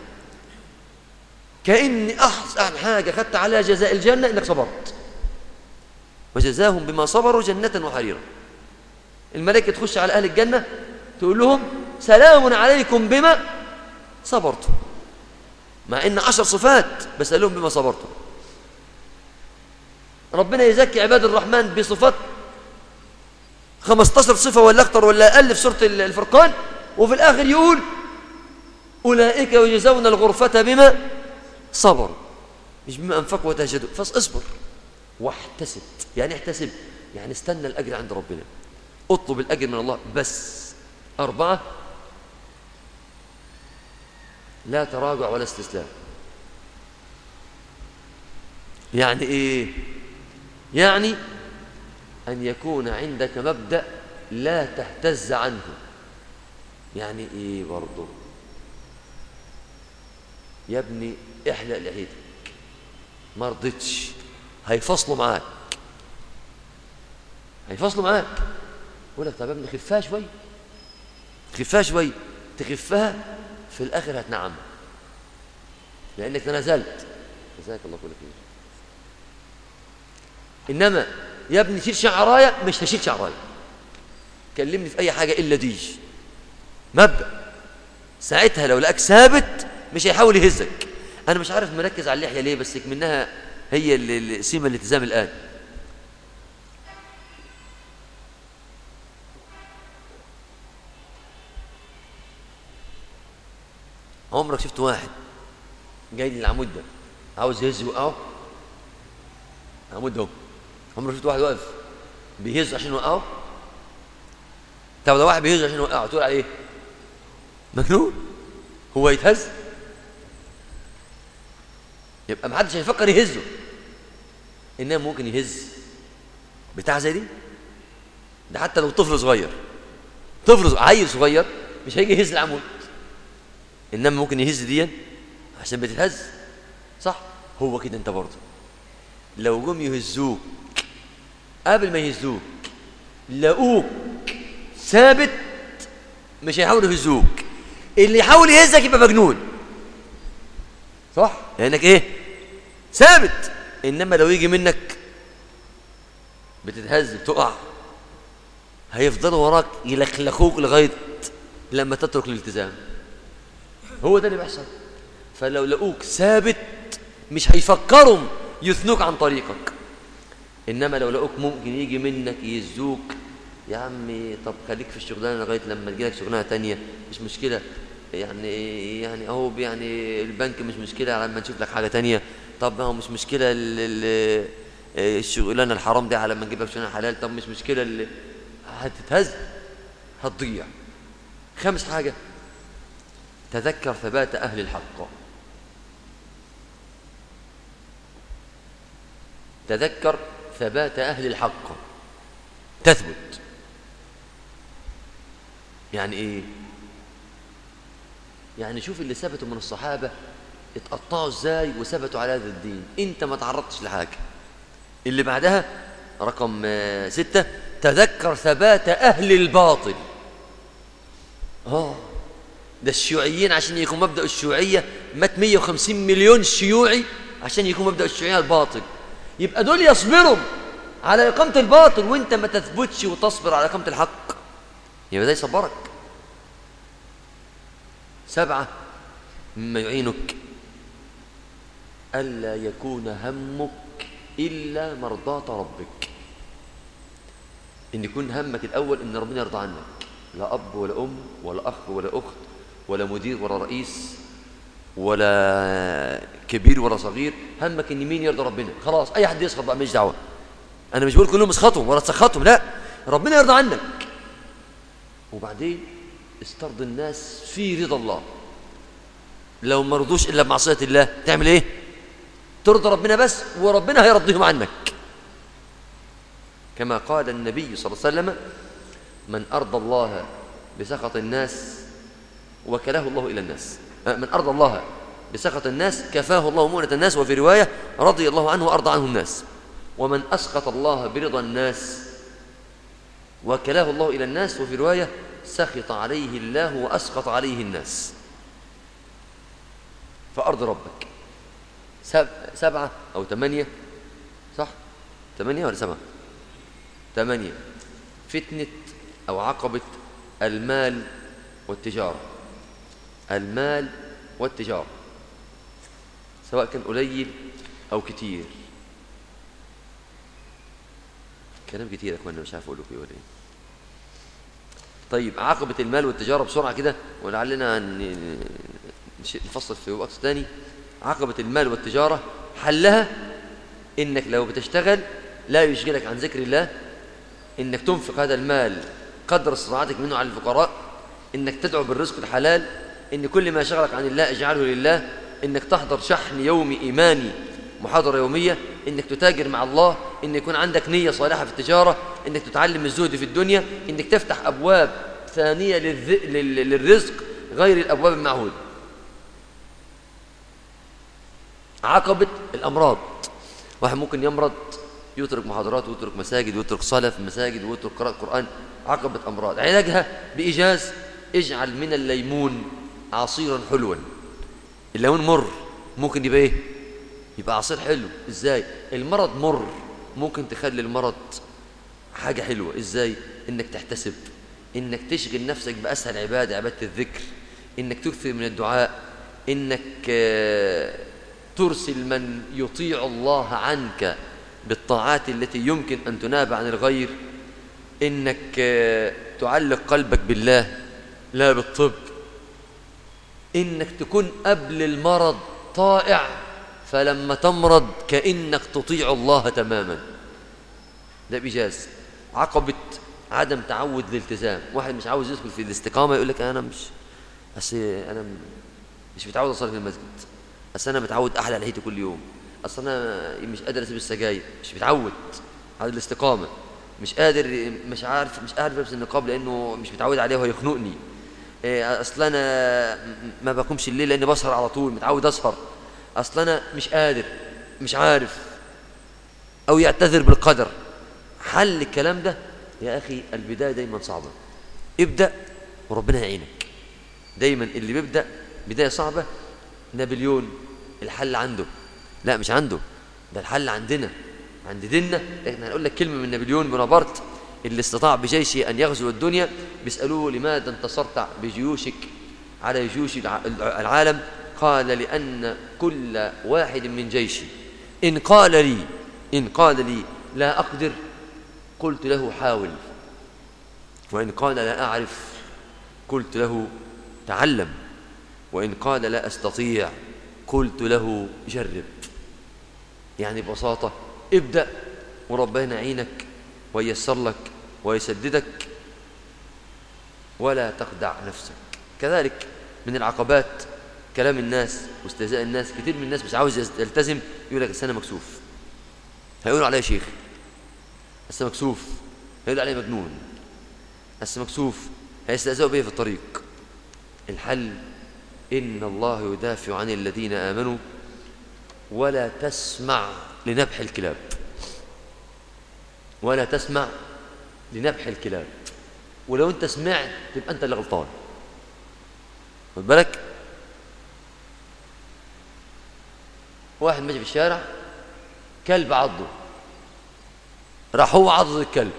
كأن أحسن حاجة خدت عليها جزاء الجنة إنك صبرت وجزاهم بما صبروا جنة وحريرا الملائكة تخش على أهل الجنة تقول لهم سلام عليكم بما صبرتم مع إن عشر صفات بس قال لهم بما صبرتم ربنا يزكي عباد الرحمن بصفات 15 صفة ولا أكتر ولا أقل في سورة الفرقان وفي الآخر يقول أولئك يجزون الغرفة بما صبروا مش بما أنفقوا وتهجدوا فاصبر واحتسب يعني احتسب يعني استنى الأجر عند ربنا اطلب الأجر من الله بس أربعة لا تراجع ولا استسلام يعني إيه يعني أن يكون عندك مبدأ لا تهتز عنه يعني إيه برضه يا ابني احلق لحيتك ما رضيتش هيفصلوا معاك هيفصلوا معاك يقول لك طب يا ابني خفها شوي خفها شوي تخفها في الاخر هتنعم لانك تنازلت جزاك الله كل خير انما يا ابني شيل شعرايه مش هشيل شعرايه كلمني في اي حاجه الا دي مبدا ساعتها لو لقاك ثابت مش هيحاول يهزك انا مش عارف مركز على اللحيه ليه بس منها هي اللي سيما الالتزام الان عمرك شفت واحد جاي للعمود ده عاوز يهز يوقعه العمود ده عمرك شفت واحد واقف بيهز عشان يوقعه طب ده واحد بيهز عشان يوقعه تقول عليه مجنون هو يتهز يبقى محدش هيفكر يهزه انما ممكن يهز بتاع زي دي ده حتى لو طفل صغير طفل عيل صغير مش هيجي يهز العمود انما ممكن يهز دي عشان بتتهز صح هو كده انت برضه لو جم يهزوك قبل ما يهزوك لقوك ثابت مش هيحاولوا يهزوك اللي يحاول يهزك يبقى مجنون صح لانك ايه ثابت انما لو يجي منك بتتهز بتقع هيفضلوا وراك يلخلخوك لغايه لما تترك الالتزام هو ده اللي بيحصل فلو لقوك ثابت مش هيفكروا يثنوك عن طريقك انما لو لقوك ممكن يجي منك يزوك يا عمي طب خليك في الشغلانه لغايه لما تجيلك شغلانه تانية مش مشكله يعني يعني اهو يعني البنك مش مشكله لما نشوف لك حاجه تانية طب ما هو مش مشكله الشغلانه الحرام دي على ما نجيب لك شغلانه حلال طب مش مشكله اللي هتتهز هتضيع خامس حاجه تذكر ثبات اهل الحق تذكر ثبات اهل الحق تثبت يعني ايه يعني شوف اللي ثبتوا من الصحابة اتقطعوا ازاي وثبتوا على هذا الدين انت ما تعرضتش لحاجة اللي بعدها رقم ستة تذكر ثبات أهل الباطل اه ده الشيوعيين عشان يكون مبدأ الشيوعية مات 150 مليون شيوعي عشان يكون مبدأ الشيوعية الباطل يبقى دول يصبروا على إقامة الباطل وانت ما تثبتش وتصبر على إقامة الحق يبقى ده يصبرك سبعة مما يعينك ألا يكون همك إلا مرضاة ربك إن يكون همك الأول إن ربنا يرضى عنك لا أب ولا أم ولا أخ ولا أخت ولا مدير ولا رئيس ولا كبير ولا صغير همك إن مين يرضى ربنا خلاص أي حد يسخط بقى مش دعوة أنا مش بقول كلهم اسخطهم ولا تسخطهم لا ربنا يرضى عنك وبعدين استرضي الناس في رضا الله لو ما رضوش إلا بمعصية الله تعمل إيه ترضى ربنا بس وربنا هيرضيهم عنك كما قال النبي صلى الله عليه وسلم من أرضى الله بسخط الناس وكله الله إلى الناس من أرضى الله بسخط الناس كفاه الله مؤنة الناس وفي رواية رضي الله عنه وأرضى عنه الناس ومن أسخط الله برضا الناس وكلاه الله إلى الناس وفي رواية سخط عليه الله وأسخط عليه الناس فأرض ربك سب سبعة أو ثمانية صح ثمانية ولا سبعة ثمانية فتنة أو عقبة المال والتجارة المال والتجارة سواء كان قليل أو كتير كلام كتير يا اخوانا مش عارف اقول لكم ايه ولا ايه طيب عقبة المال والتجارة بسرعة كده ولعلنا نفصل في وقت ثاني عقبة المال والتجارة حلها انك لو بتشتغل لا يشغلك عن ذكر الله انك تنفق هذا المال قدر استطاعتك منه على الفقراء انك تدعو بالرزق الحلال ان كل ما شغلك عن الله اجعله لله انك تحضر شحن يومي ايماني محاضرة يومية انك تتاجر مع الله ان يكون عندك نية صالحة في التجارة انك تتعلم الزهد في الدنيا انك تفتح ابواب ثانية للذ... لل... للرزق غير الابواب المعهودة عقبة الامراض واحد ممكن يمرض يترك محاضرات ويترك مساجد ويترك صلاة في المساجد ويترك قراءة قرآن عقبة أمراض علاجها بإيجاز اجعل من الليمون عصيرا حلوا الليمون مر ممكن يبقى ايه يبقى عصير حلو ازاي المرض مر ممكن تخلي المرض حاجة حلوة ازاي انك تحتسب انك تشغل نفسك بأسهل عبادة عبادة الذكر انك تكثر من الدعاء انك ترسل من يطيع الله عنك بالطاعات التي يمكن أن تناب عن الغير إنك تعلق قلبك بالله لا بالطب إنك تكون قبل المرض طائع فلما تمرض كأنك تطيع الله تماما ده بإجاز عقبة عدم تعود الالتزام واحد مش عاوز يدخل في الاستقامة يقول لك أنا مش أصل أنا مش متعود أصلي في المسجد أصل أنا متعود أحلى لحيتي كل يوم أصل أنا مش قادر أسيب السجاير مش متعود على الاستقامة مش قادر مش عارف مش قادر ألبس النقاب لأنه مش متعود عليه وهيخنقني أصل أنا ما بقومش الليل لأني بسهر على طول متعود أسهر أصل أنا مش قادر مش عارف أو يعتذر بالقدر حل الكلام ده يا أخي البداية دايما صعبة ابدأ وربنا يعينك دايما اللي بيبدأ بداية صعبة نابليون الحل عنده لا مش عنده ده الحل عندنا عند ديننا احنا هنقول لك كلمة من نابليون بونابرت اللي استطاع بجيشه أن يغزو الدنيا بيسألوه لماذا انتصرت بجيوشك على جيوش العالم قال لأن كل واحد من جيشي إن قال لي إن قال لي لا أقدر قلت له حاول وإن قال لا أعرف قلت له تعلم وإن قال لا أستطيع قلت له جرب يعني ببساطة ابدأ وربنا يعينك وييسر لك ويسددك ولا تخدع نفسك كذلك من العقبات كلام الناس واستهزاء الناس كتير من الناس مش عاوز يلتزم يقول لك السنة مكسوف هيقولوا عليه شيخ بس مكسوف هيقولوا عليه مجنون بس مكسوف هيستهزئوا به في الطريق الحل إن الله يدافع عن الذين آمنوا ولا تسمع لنبح الكلاب ولا تسمع لنبح الكلاب ولو انت سمعت تبقى انت اللي غلطان خد بالك واحد ماشي في الشارع كلب عضه راح هو عض الكلب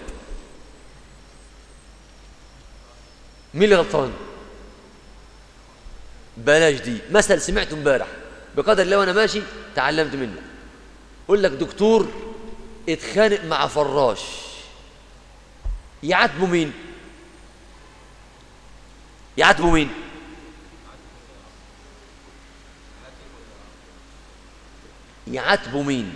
مين اللي غلطان بلاش دي مثل سمعته امبارح بقدر الله وانا ماشي تعلمت منه يقول لك دكتور اتخانق مع فراش يعاتبه مين يعاتبه مين يعاتبه مين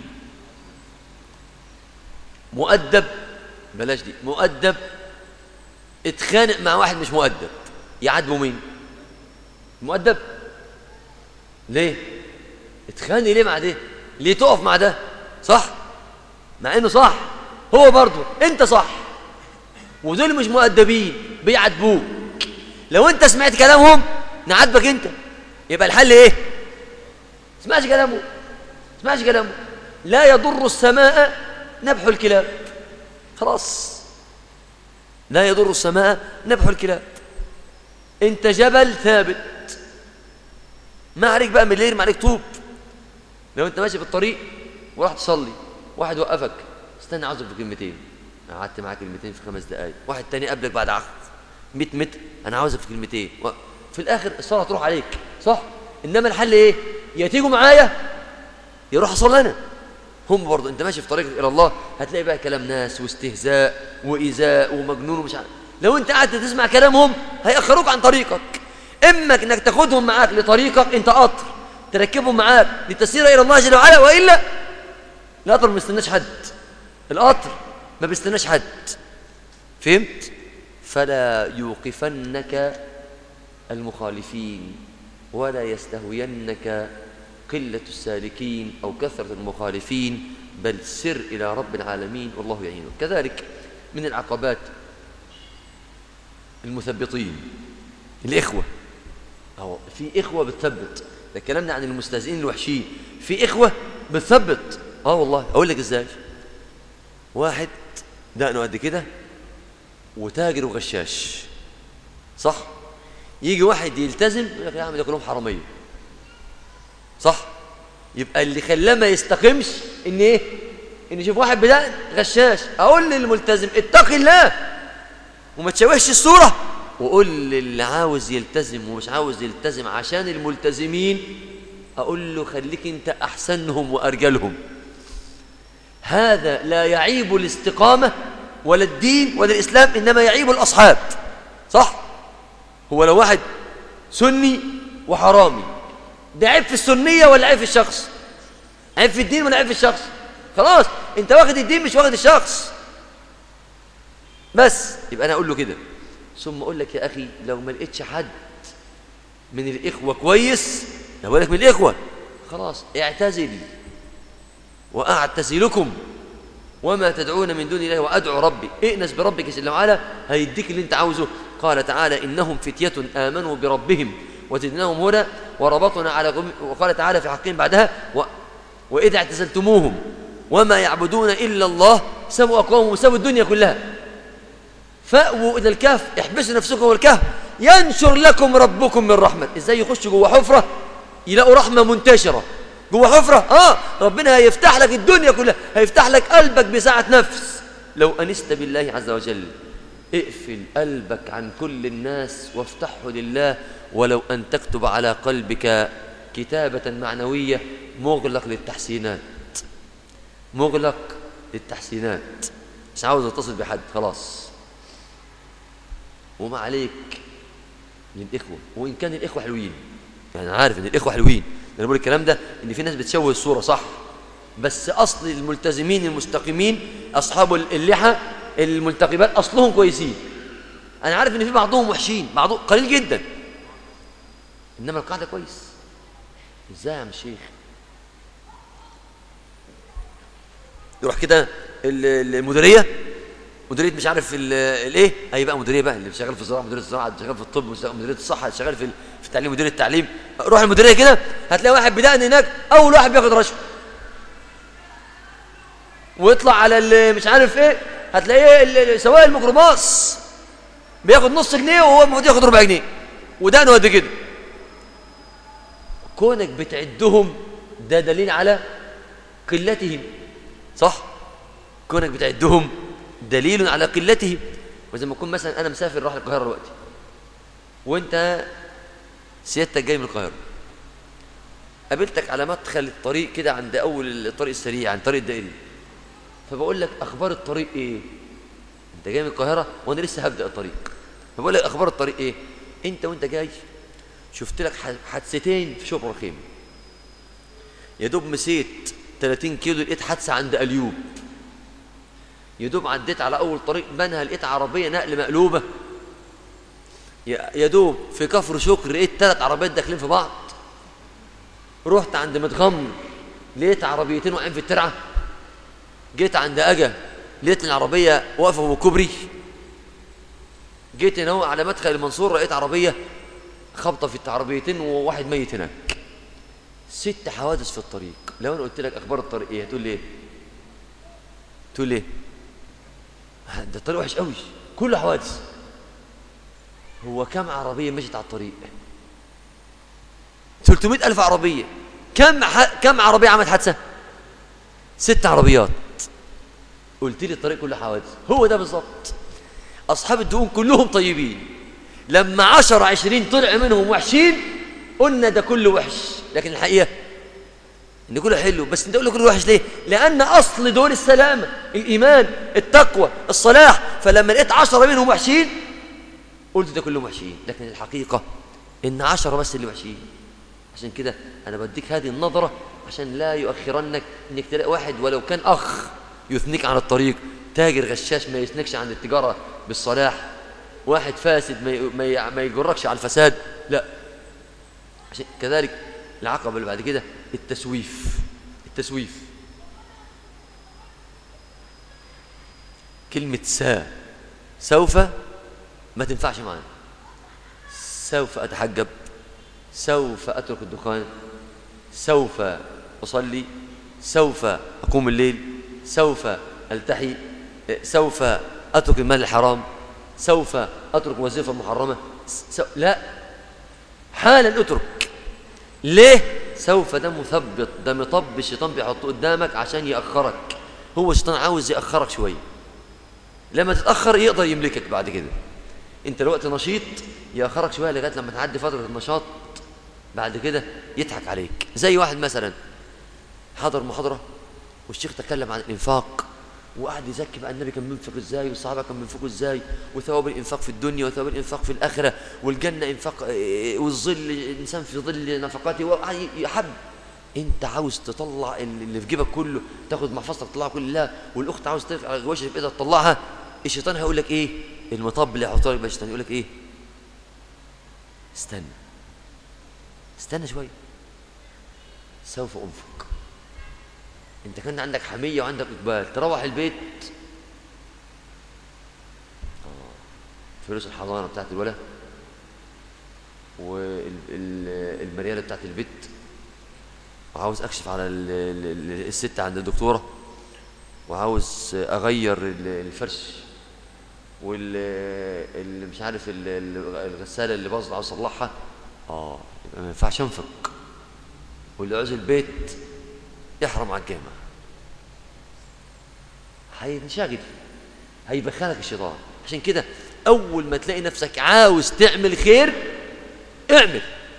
مؤدب بلاش دي مؤدب اتخانق مع واحد مش مؤدب يعاتبه مين مؤدب ليه اتخانق ليه مع ده ليه تقف مع ده صح مع انه صح هو برضه انت صح ودول مش مؤدبين بيعاتبوك لو انت سمعت كلامهم نعاتبك انت يبقى الحل ايه اسمعش كلامه اسمعش كلامه لا يضر السماء نبح الكلاب خلاص لا يضر السماء نبح الكلاب انت جبل ثابت ما عليك بقى ملير ما عليك طوب لو انت ماشي في الطريق وراح تصلي واحد وقفك استنى عاوزك في كلمتين قعدت معاه كلمتين في خمس دقايق واحد تاني قبلك بعد عقد 100 متر انا عاوزك في كلمتين و... في الاخر الصلاه هتروح عليك صح انما الحل ايه يا تيجوا معايا يروح اصلي انا هم برضه انت ماشي في طريقك الى الله هتلاقي بقى كلام ناس واستهزاء وايذاء ومجنون ومش عارف لو انت قعدت تسمع كلامهم هيأخروك عن طريقك اما انك تاخدهم معاك لطريقك انت قطر تركبهم معاك لتسير الى الله جل وعلا والا القطر ما بيستناش حد القطر ما بيستناش حد فهمت فلا يوقفنك المخالفين ولا يستهوينك قلة السالكين أو كثرة المخالفين بل سر إلى رب العالمين والله يعينك كذلك من العقبات المثبطين الإخوة أو في إخوة بتثبت ده كلامنا عن المستهزئين الوحشين في إخوة بتثبت آه والله أقول لك إزاي واحد دقنه قد كده وتاجر وغشاش صح يجي واحد يلتزم يقول لك يا عم ده كلهم حراميه صح يبقى اللي خلاه ما يستقيمش ان ايه ان يشوف واحد بدقن غشاش اقول للملتزم اتق الله وما تشوهش الصوره وقول للي عاوز يلتزم ومش عاوز يلتزم عشان الملتزمين اقول له خليك انت احسنهم وارجلهم هذا لا يعيب الاستقامه ولا الدين ولا الاسلام انما يعيب الاصحاب صح هو لو واحد سني وحرامي ده عيب في السنيه ولا عيب في الشخص عيب في الدين ولا عيب في الشخص خلاص انت واخد الدين مش واخد الشخص بس يبقى انا اقول له كده ثم اقول لك يا اخي لو ما لقيتش حد من الاخوه كويس لو بالك من الاخوه خلاص اعتزل واعتزلكم وما تدعون من دون الله وادعو ربي ائنس بربك جل وعلا هيديك اللي انت عاوزه قال تعالى انهم فتيه امنوا بربهم وزدناهم هدى وربطنا على قلوب وقال تعالى في حقهم بعدها و وإذا اعتزلتموهم وما يعبدون إلا الله سبوا أقوامهم وسبوا الدنيا كلها فأووا إلى الكهف احبسوا نفسكم الكهف ينشر لكم ربكم من رحمة إزاي يخشوا جوا حفرة يلاقوا رحمة منتشرة جوا حفرة آه ربنا هيفتح لك الدنيا كلها هيفتح لك قلبك بساعة نفس لو أنست بالله عز وجل اقفل قلبك عن كل الناس وافتحه لله ولو أن تكتب على قلبك كتابة معنوية مغلق للتحسينات مغلق للتحسينات مش عاوز اتصل بحد خلاص وما عليك من الإخوة وإن كان الإخوة حلوين يعني عارف إن الإخوة حلوين أنا بقول الكلام ده إن في ناس بتشوه الصورة صح بس أصل الملتزمين المستقيمين أصحاب اللحى الملتقبات أصلهم كويسين أنا عارف إن في بعضهم وحشين بعضهم قليل جدا إنما القاعدة كويس إزاي يا عم الشيخ يروح كده المديرية مديريه مش عارف الايه هي بقى مديريه بقى اللي شغال في الزراعه مديريه الزراعه اللي شغال في الطب مديريه الصحه اللي شغال في في التعليم مديريه التعليم روح المديريه كده هتلاقي واحد بدأن هناك اول واحد بياخد رشوه ويطلع على مش عارف ايه هتلاقيه سواق الميكروباص بياخد نص جنيه وهو المفروض ياخد ربع جنيه ودانه قد كده كونك بتعدهم ده دليل على قلتهم صح كونك بتعدهم دليل على قلتهم وزي ما يكون مثلا انا مسافر راح القاهره دلوقتي وانت سيادتك جاي من القاهره قابلتك على مدخل الطريق كده عند اول الطريق السريع عند طريق الدائري فبقول لك اخبار الطريق ايه انت جاي من القاهره وانا لسه هبدا الطريق فبقول لك اخبار الطريق ايه انت وانت جاي شفت لك حادثتين في شبرا خيمه يا دوب مسيت 30 كيلو لقيت حادثه عند اليوب يا دوب عديت على اول طريق بنها لقيت عربيه نقل مقلوبه يا دوب في كفر شكر لقيت ثلاث عربيات داخلين في بعض رحت عند متغمر لقيت عربيتين واقعين في الترعه جيت عند اجا لقيت العربيه واقفه بالكوبري جيت هنا على مدخل المنصوره لقيت عربيه خبطه في العربيتين وواحد ميت هناك ست حوادث في الطريق لو انا قلت لك اخبار الطريق ايه هتقول لي ايه تقول لي ايه ده الطريق وحش قوي كله حوادث هو كم عربيه مشت على الطريق 300 ألف عربية كم ح... كم عربية عملت حادثة ست عربيات قلت لي الطريق كله حوادث هو ده بالظبط أصحاب الدهون كلهم طيبين لما عشر عشرين طلع منهم وحشين قلنا ده كله وحش لكن الحقيقة ان كله حلو بس انت تقول كله وحش ليه لان اصل دول السلامه الايمان التقوى الصلاح فلما لقيت عشرة منهم وحشين قلت ده كلهم وحشين لكن الحقيقه ان عشرة بس اللي وحشين عشان كده انا بديك هذه النظره عشان لا يؤخرنك انك تلاقي واحد ولو كان اخ يثنيك عن الطريق تاجر غشاش ما يثنيكش عن التجاره بالصلاح واحد فاسد ما ما يجركش على الفساد لا عشان كذلك العقبه اللي بعد كده التسويف التسويف كلمة سا سوف ما تنفعش معنا سوف أتحجب سوف أترك الدخان سوف أصلي سوف أقوم الليل سوف ألتحي سوف أترك المال الحرام سوف أترك وظيفة محرمة سو... لا حالا أترك ليه سوف ده مثبط ده مطب الشيطان بيحطه قدامك عشان يأخرك هو الشيطان عاوز يأخرك شوية لما تتأخر يقدر يملكك بعد كده انت الوقت نشيط يأخرك شوية لغاية لما تعدي فترة النشاط بعد كده يضحك عليك زي واحد مثلا حضر محاضرة والشيخ تكلم عن الإنفاق وقعد يزكي بقى النبي كان بينفق ازاي والصحابه كانوا بينفقوا ازاي وثواب الانفاق في الدنيا وثواب الانفاق في الاخره والجنه انفاق والظل الانسان في ظل نفقاته وقعد يحب انت عاوز تطلع اللي في جيبك كله تاخد محفظتك تطلعها كلها والاخت عاوز ترفع غوشه في ايدها تطلعها الشيطان هيقول لك ايه المطب اللي هيحطه لك الشيطان يقول لك ايه استنى استنى شويه سوف انفق انت كان عندك حميه وعندك اقبال تروح البيت فلوس الحضانه بتاعت الولد والمرياله بتاعت البيت وعاوز أكشف على الست عند الدكتورة وعاوز أغير الفرش واللي مش عارف الغسالة اللي باظت عاوز أصلحها آه يبقى ما ينفعش أنفق واللي عاوز البيت يحرم على الجامع هينشغل هيبخلك الشيطان عشان كده أول ما تلاقي نفسك عاوز تعمل خير اعمل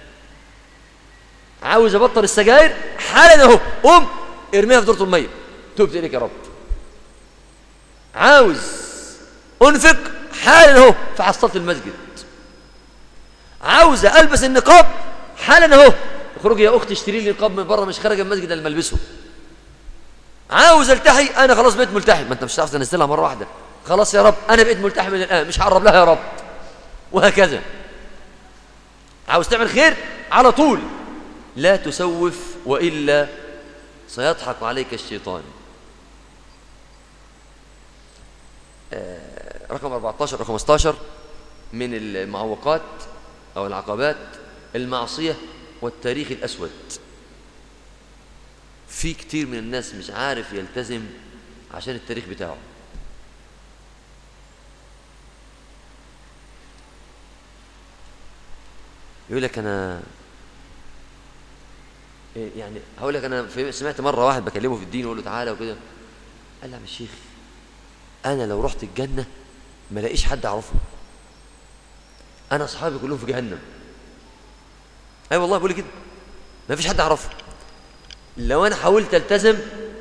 عاوز أبطل السجاير حالا أهو قوم ارميها في دورة المية تبت إليك يا رب عاوز أنفق حالا أهو في عصالة المسجد عاوز ألبس النقاب حالا أهو اخرجي يا أختي اشتري لي نقاب من بره مش خارج المسجد اللي ملبسه عاوز التحي أنا خلاص بقيت ملتحي ما أنت مش هتعرف تنزلها مرة واحدة خلاص يا رب أنا بقيت ملتحي من الآن مش هقرب لها يا رب وهكذا عاوز تعمل خير على طول لا تسوف وإلا سيضحك عليك الشيطان آه، رقم 14 أو 15 من المعوقات أو العقبات المعصية والتاريخ الأسود في كتير من الناس مش عارف يلتزم عشان التاريخ بتاعه يقول لك أنا يعني هقول لك أنا سمعت مرة واحد بكلمه في الدين وأقول له تعالى وكده قال لي يا الشيخ أنا لو رحت الجنة ما لاقيش حد أعرفه أنا أصحابي كلهم في جهنم أي والله بقول كده ما فيش حد أعرفه لو أنا حاولت ألتزم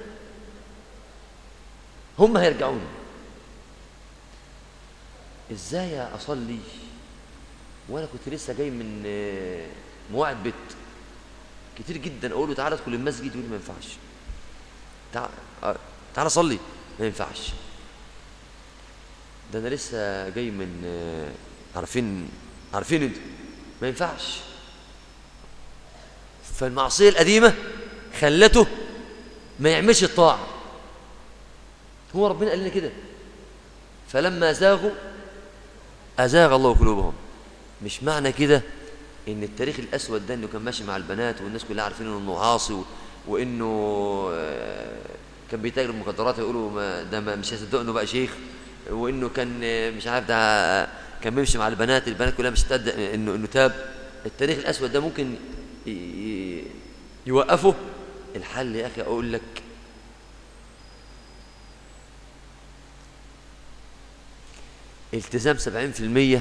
هم هيرجعوني إزاي أصلي وأنا كنت لسه جاي من مواعيد بيت كتير جدا أقول له تعالى ادخل المسجد يقول لي ما ينفعش تعالى تعالى صلي ما ينفعش ده أنا لسه جاي من عارفين عارفين انت ما ينفعش فالمعصية القديمة خلته ما يعملش الطاعة هو ربنا قال لنا كده فلما زاغوا أزاغ الله قلوبهم مش معنى كده ان التاريخ الأسود ده انه كان ماشي مع البنات والناس كلها عارفين انه عاصي وانه كان بيتاجر المخدرات يقولوا ما ده ما مش هيصدقوا انه بقى شيخ وانه كان مش عارف ده كان بيمشي مع البنات البنات كلها مش تصدق انه انه تاب التاريخ الأسود ده ممكن يوقفه الحل يا أخي أقول لك التزام سبعين في المية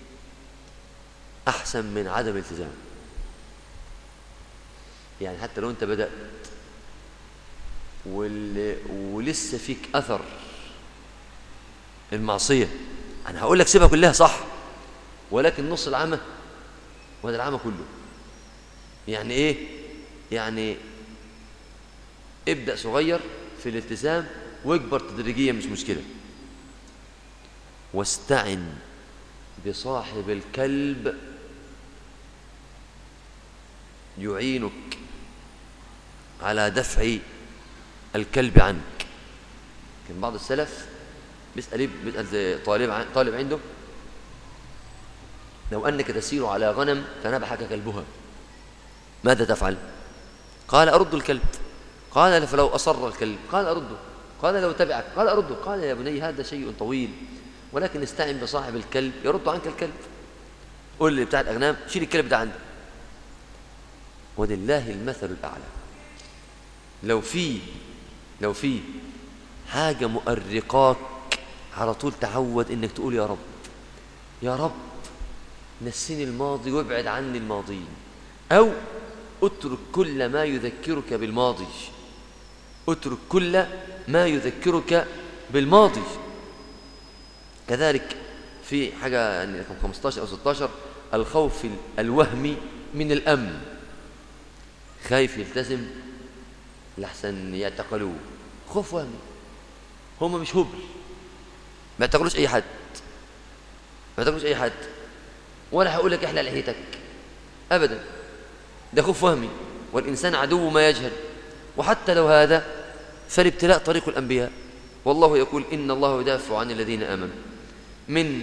أحسن من عدم التزام يعني حتى لو أنت بدأت ولسه فيك أثر المعصية أنا هقول لك سيبها كلها صح ولكن نص العمى وهذا العمى كله يعني إيه يعني ابدأ صغير في الالتزام واكبر تدريجيا مش مشكلة واستعن بصاحب الكلب يعينك على دفع الكلب عنك كان بعض السلف بيسأل بيسأل طالب طالب عنده لو أنك تسير على غنم فنبحك كلبها ماذا تفعل قال أرد الكلب قال فلو أصر الكلب قال أرده قال لو تبعك قال أرده قال يا بني هذا شيء طويل ولكن استعن بصاحب الكلب يرد عنك الكلب قول لي بتاع الأغنام شيل الكلب ده عندك ولله المثل الأعلى لو في لو في حاجة مؤرقاك على طول تعود انك تقول يا رب يا رب نسيني الماضي وابعد عني الماضيين أو اترك كل ما يذكرك بالماضي اترك كل ما يذكرك بالماضي كذلك في حاجة يعني رقم 15 أو 16 الخوف الوهمي من الأمن خايف يلتزم لحسن يعتقلوه خوف وهمي هم مش هبل ما يعتقلوش أي حد ما يعتقلوش أي حد ولا هقول لك احلى لحيتك أبدا ده خوف وهمي والإنسان عدو ما يجهل وحتى لو هذا فالابتلاء طريق الأنبياء والله يقول إن الله يدافع عن الذين آمنوا من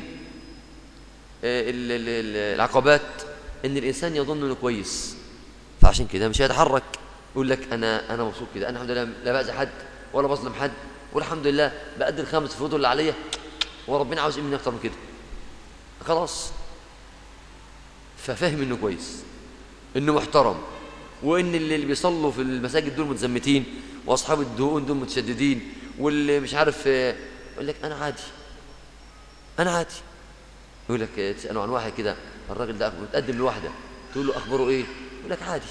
العقبات إن الإنسان يظن أنه كويس فعشان كده مش هيتحرك يقول لك انا انا مبسوط كده انا الحمد لله لا باذي حد ولا بظلم حد والحمد لله بأدي الخمس فروض اللي عليا وربنا عاوز ايه مني اكتر من كده خلاص ففهم انه كويس انه محترم وان اللي اللي بيصلوا في المساجد دول متزمتين واصحاب الدهون دول متشددين واللي مش عارف آه، يقول لك انا عادي انا عادي يقول لك آه، تساله عن واحد كده الراجل ده متقدم لواحده تقول له اخباره ايه يقول لك عادي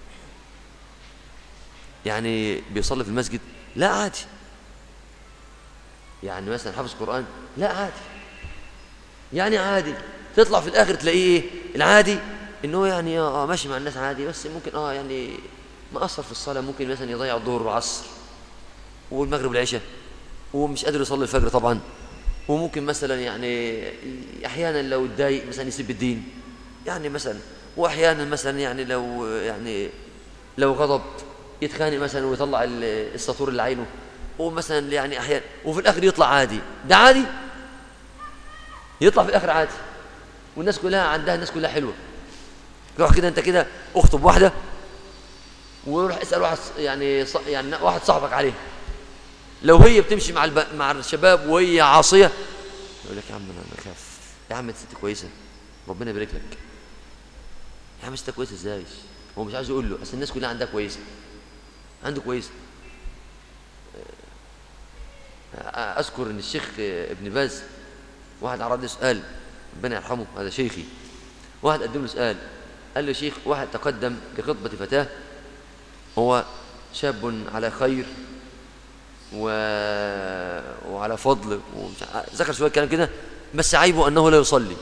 يعني بيصلي في المسجد لا عادي يعني مثلا حافظ قرآن لا عادي يعني عادي تطلع في الآخر تلاقيه ايه العادي ان هو يعني اه ماشي مع الناس عادي بس ممكن اه يعني مقصر في الصلاة ممكن مثلا يضيع الظهر والعصر والمغرب والعشاء ومش قادر يصلي الفجر طبعا وممكن مثلا يعني احيانا لو اتضايق مثلا يسيب الدين يعني مثلا واحيانا مثلا يعني لو يعني لو غضب يتخانق مثلا ويطلع ال- السطور اللي عينه ومثلا يعني احيانا وفي الاخر يطلع عادي ده عادي يطلع في الاخر عادي والناس كلها عندها الناس كلها حلوه روح كده انت كده اخطب واحده وروح اسال واحد ص- يعني ص- يعني واحد صاحبك عليها لو هي بتمشي مع الب... مع الشباب وهي عاصيه يقول لك يا عم انا بخاف يا عم انت ست كويسه ربنا يبارك لك يا عم انت كويسه ازاي هو مش عايز يقول له اصل الناس كلها عندها كويسه عنده كويسه اذكر ان الشيخ ابن باز واحد عرض لي سؤال ربنا يرحمه هذا شيخي واحد قدم له سؤال قال له يا شيخ واحد تقدم لخطبه فتاه هو شاب على خير و... وعلى فضل ومش ع- ذكر شويه كلام كده بس عيبه انه لا يصلي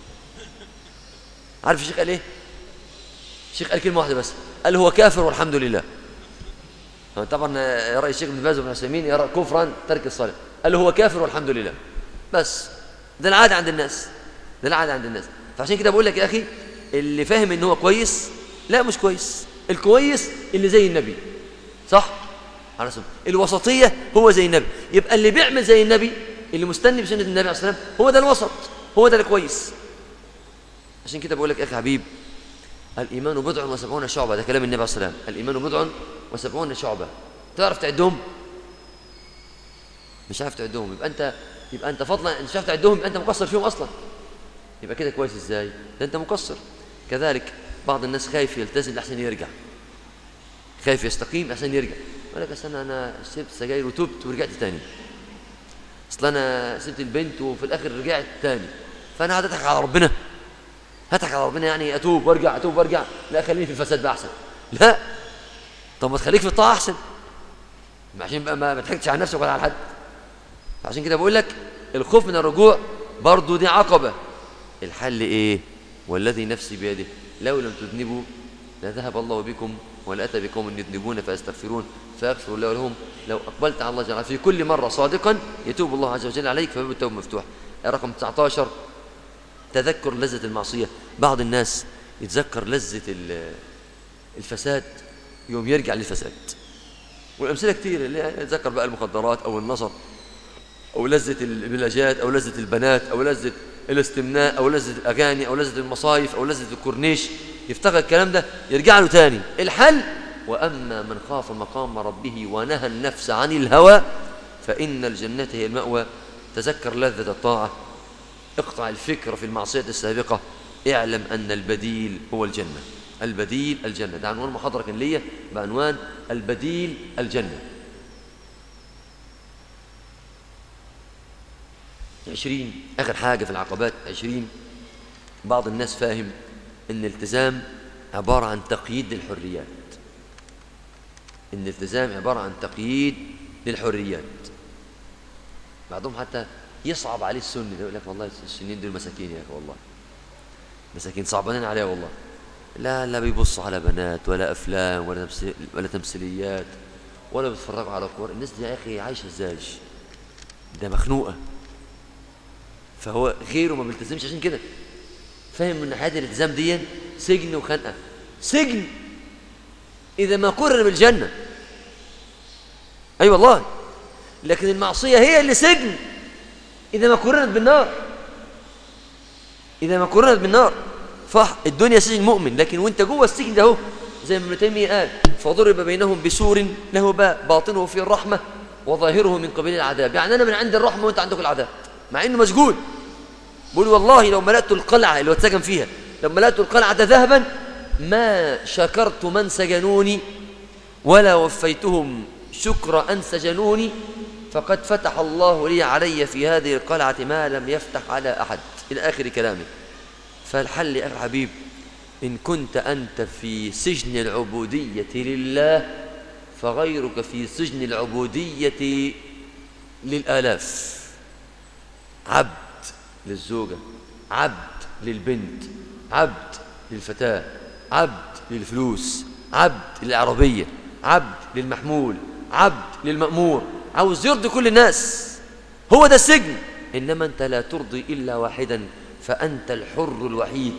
عارف الشيخ قال ايه الشيخ قال كلمه واحده بس قال هو كافر والحمد لله هو طبعا راي الشيخ ابن باز وابن عثيمين يرى كفرا ترك الصلاه قال هو كافر والحمد لله بس ده العاده عند الناس ده العاده عند الناس فعشان كده بقول لك يا اخي اللي فاهم ان هو كويس لا مش كويس الكويس اللي زي النبي صح على سبيل الوسطيه هو زي النبي يبقى اللي بيعمل زي النبي اللي مستني بسنه النبي عليه الصلاه والسلام هو ده الوسط هو ده الكويس عشان كده بقول لك يا اخي حبيب الإيمان بضع وسبعون شعبة ده كلام النبي عليه الصلاة والسلام الإيمان بضع وسبعون شعبة تعرف تعدهم مش عارف تعدهم يبقى أنت يبقى أنت فضلا مش عارف تعدهم يبقى أنت مقصر فيهم أصلا يبقى كده كويس إزاي ده أنت مقصر كذلك بعض الناس خايف يلتزم لحسن يرجع خايف يستقيم لحسن يرجع يقول لك أصل أنا أنا سبت سجاير وتبت ورجعت تاني أصل أنا سبت البنت وفي الآخر رجعت تاني فأنا قاعد أضحك على ربنا هضحك على ربنا يعني اتوب وارجع اتوب وارجع لا خليني في الفساد بقى احسن لا طب ما تخليك في الطاعه احسن عشان بقى ما ما تضحكش على نفسك ولا على حد عشان كده بقول لك الخوف من الرجوع برضو دي عقبه الحل ايه والذي نفسي بيده لو لم تذنبوا لذهب الله بكم ولاتى بقوم يذنبون فيستغفرون فيغفر الله لهم لو اقبلت على الله جل وعلا في كل مره صادقا يتوب الله عز وجل عليك فباب التوبه مفتوح رقم 19 تذكر لذة المعصية بعض الناس يتذكر لذة ال- الفساد يوم يرجع للفساد والأمثلة كتير اللي يتذكر بقى المخدرات أو النصر أو لذة البلاجات أو لذة البنات أو لذة الاستمناء أو لذة الأغاني أو لذة المصايف أو لذة الكورنيش يفتكر الكلام ده يرجع له تاني الحل وأما من خاف مقام ربه ونهى النفس عن الهوى فإن الجنة هي المأوى تذكر لذة الطاعة اقطع الفكر في المعصية السابقة اعلم أن البديل هو الجنة البديل الجنة ده عنوان محاضرة كان ليا بعنوان البديل الجنة عشرين آخر حاجة في العقبات عشرين بعض الناس فاهم أن الالتزام عبارة عن تقييد للحريات أن الالتزام عبارة عن تقييد للحريات بعضهم حتى يصعب عليه السني ده يقول لك والله السنين دول مساكين يا اخي والله مساكين صعبانين عليه والله لا لا بيبصوا على بنات ولا افلام ولا تمثيل ولا تمثيليات ولا بيتفرجوا على كور الناس دي يا اخي عايشه ازاي ده مخنوقه فهو غيره ما بيلتزمش عشان كده فاهم ان حياه الالتزام دي سجن وخنقه سجن اذا ما قرر بالجنه اي أيوة والله لكن المعصيه هي اللي سجن إذا ما قرنت بالنار إذا ما قرنت بالنار صح الدنيا سجن مؤمن لكن وانت جوه السجن ده اهو زي ما ابن تيمية قال فضرب بينهم بسور له باء باطنه فيه الرحمة وظاهره من قبيل العذاب يعني أنا من عند الرحمة وأنت عندك العذاب مع إنه مسجون بيقول والله لو ملأت القلعة اللي هو اتسجن فيها لو ملأت القلعة ذهبا ما شكرت من سجنوني ولا وفيتهم شكر أن سجنوني فقد فتح الله لي علي في هذه القلعة ما لم يفتح على أحد إلى آخر كلامه فالحل يا حبيب إن كنت أنت في سجن العبودية لله فغيرك في سجن العبودية للآلاف عبد للزوجة عبد للبنت عبد للفتاة عبد للفلوس عبد للعربية عبد للمحمول عبد للمأمور عاوز يرضي كل الناس هو ده السجن إنما أنت لا ترضي إلا واحدا فأنت الحر الوحيد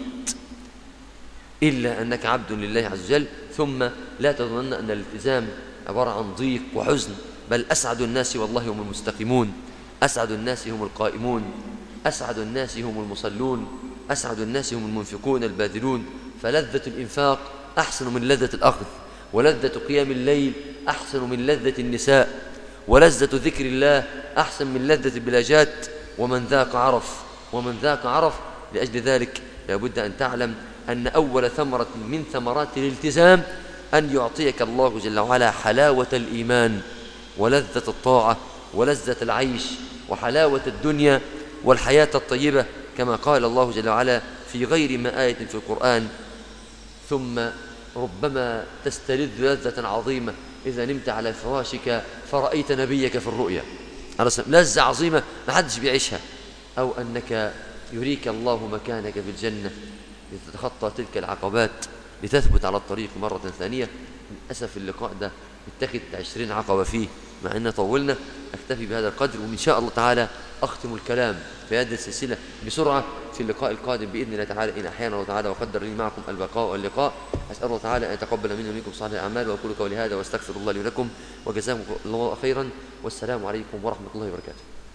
إلا أنك عبد لله عز وجل ثم لا تظن أن الالتزام عبارة عن ضيق وحزن بل أسعد الناس والله هم المستقيمون أسعد الناس هم القائمون أسعد الناس هم المصلون أسعد الناس هم المنفقون الباذلون فلذة الإنفاق أحسن من لذة الأخذ ولذة قيام الليل أحسن من لذة النساء ولذة ذكر الله أحسن من لذة البلاجات ومن ذاق عرف ومن ذاق عرف لأجل ذلك لابد أن تعلم أن أول ثمرة من ثمرات الالتزام أن يعطيك الله جل وعلا حلاوة الإيمان ولذة الطاعة ولذة العيش وحلاوة الدنيا والحياة الطيبة كما قال الله جل وعلا في غير ما آية في القرآن ثم ربما تستلذ لذة عظيمة إذا نمت على فراشك فرأيت نبيك في الرؤيا لذة عظيمة ما حدش بيعيشها أو أنك يريك الله مكانك في الجنة لتتخطى تلك العقبات لتثبت على الطريق مرة ثانية للأسف اللقاء ده اتخذ عشرين عقبة فيه مع أن طولنا أكتفي بهذا القدر وإن شاء الله تعالى أختم الكلام في هذه السلسلة بسرعة في اللقاء القادم بإذن الله تعالى إن أحيانا الله تعالى وقدر لي معكم البقاء واللقاء أسأل الله تعالى أن يتقبل منا ومنكم صالح الأعمال وأقول قولي هذا وأستغفر الله لي ولكم وجزاكم الله خيرا والسلام عليكم ورحمة الله وبركاته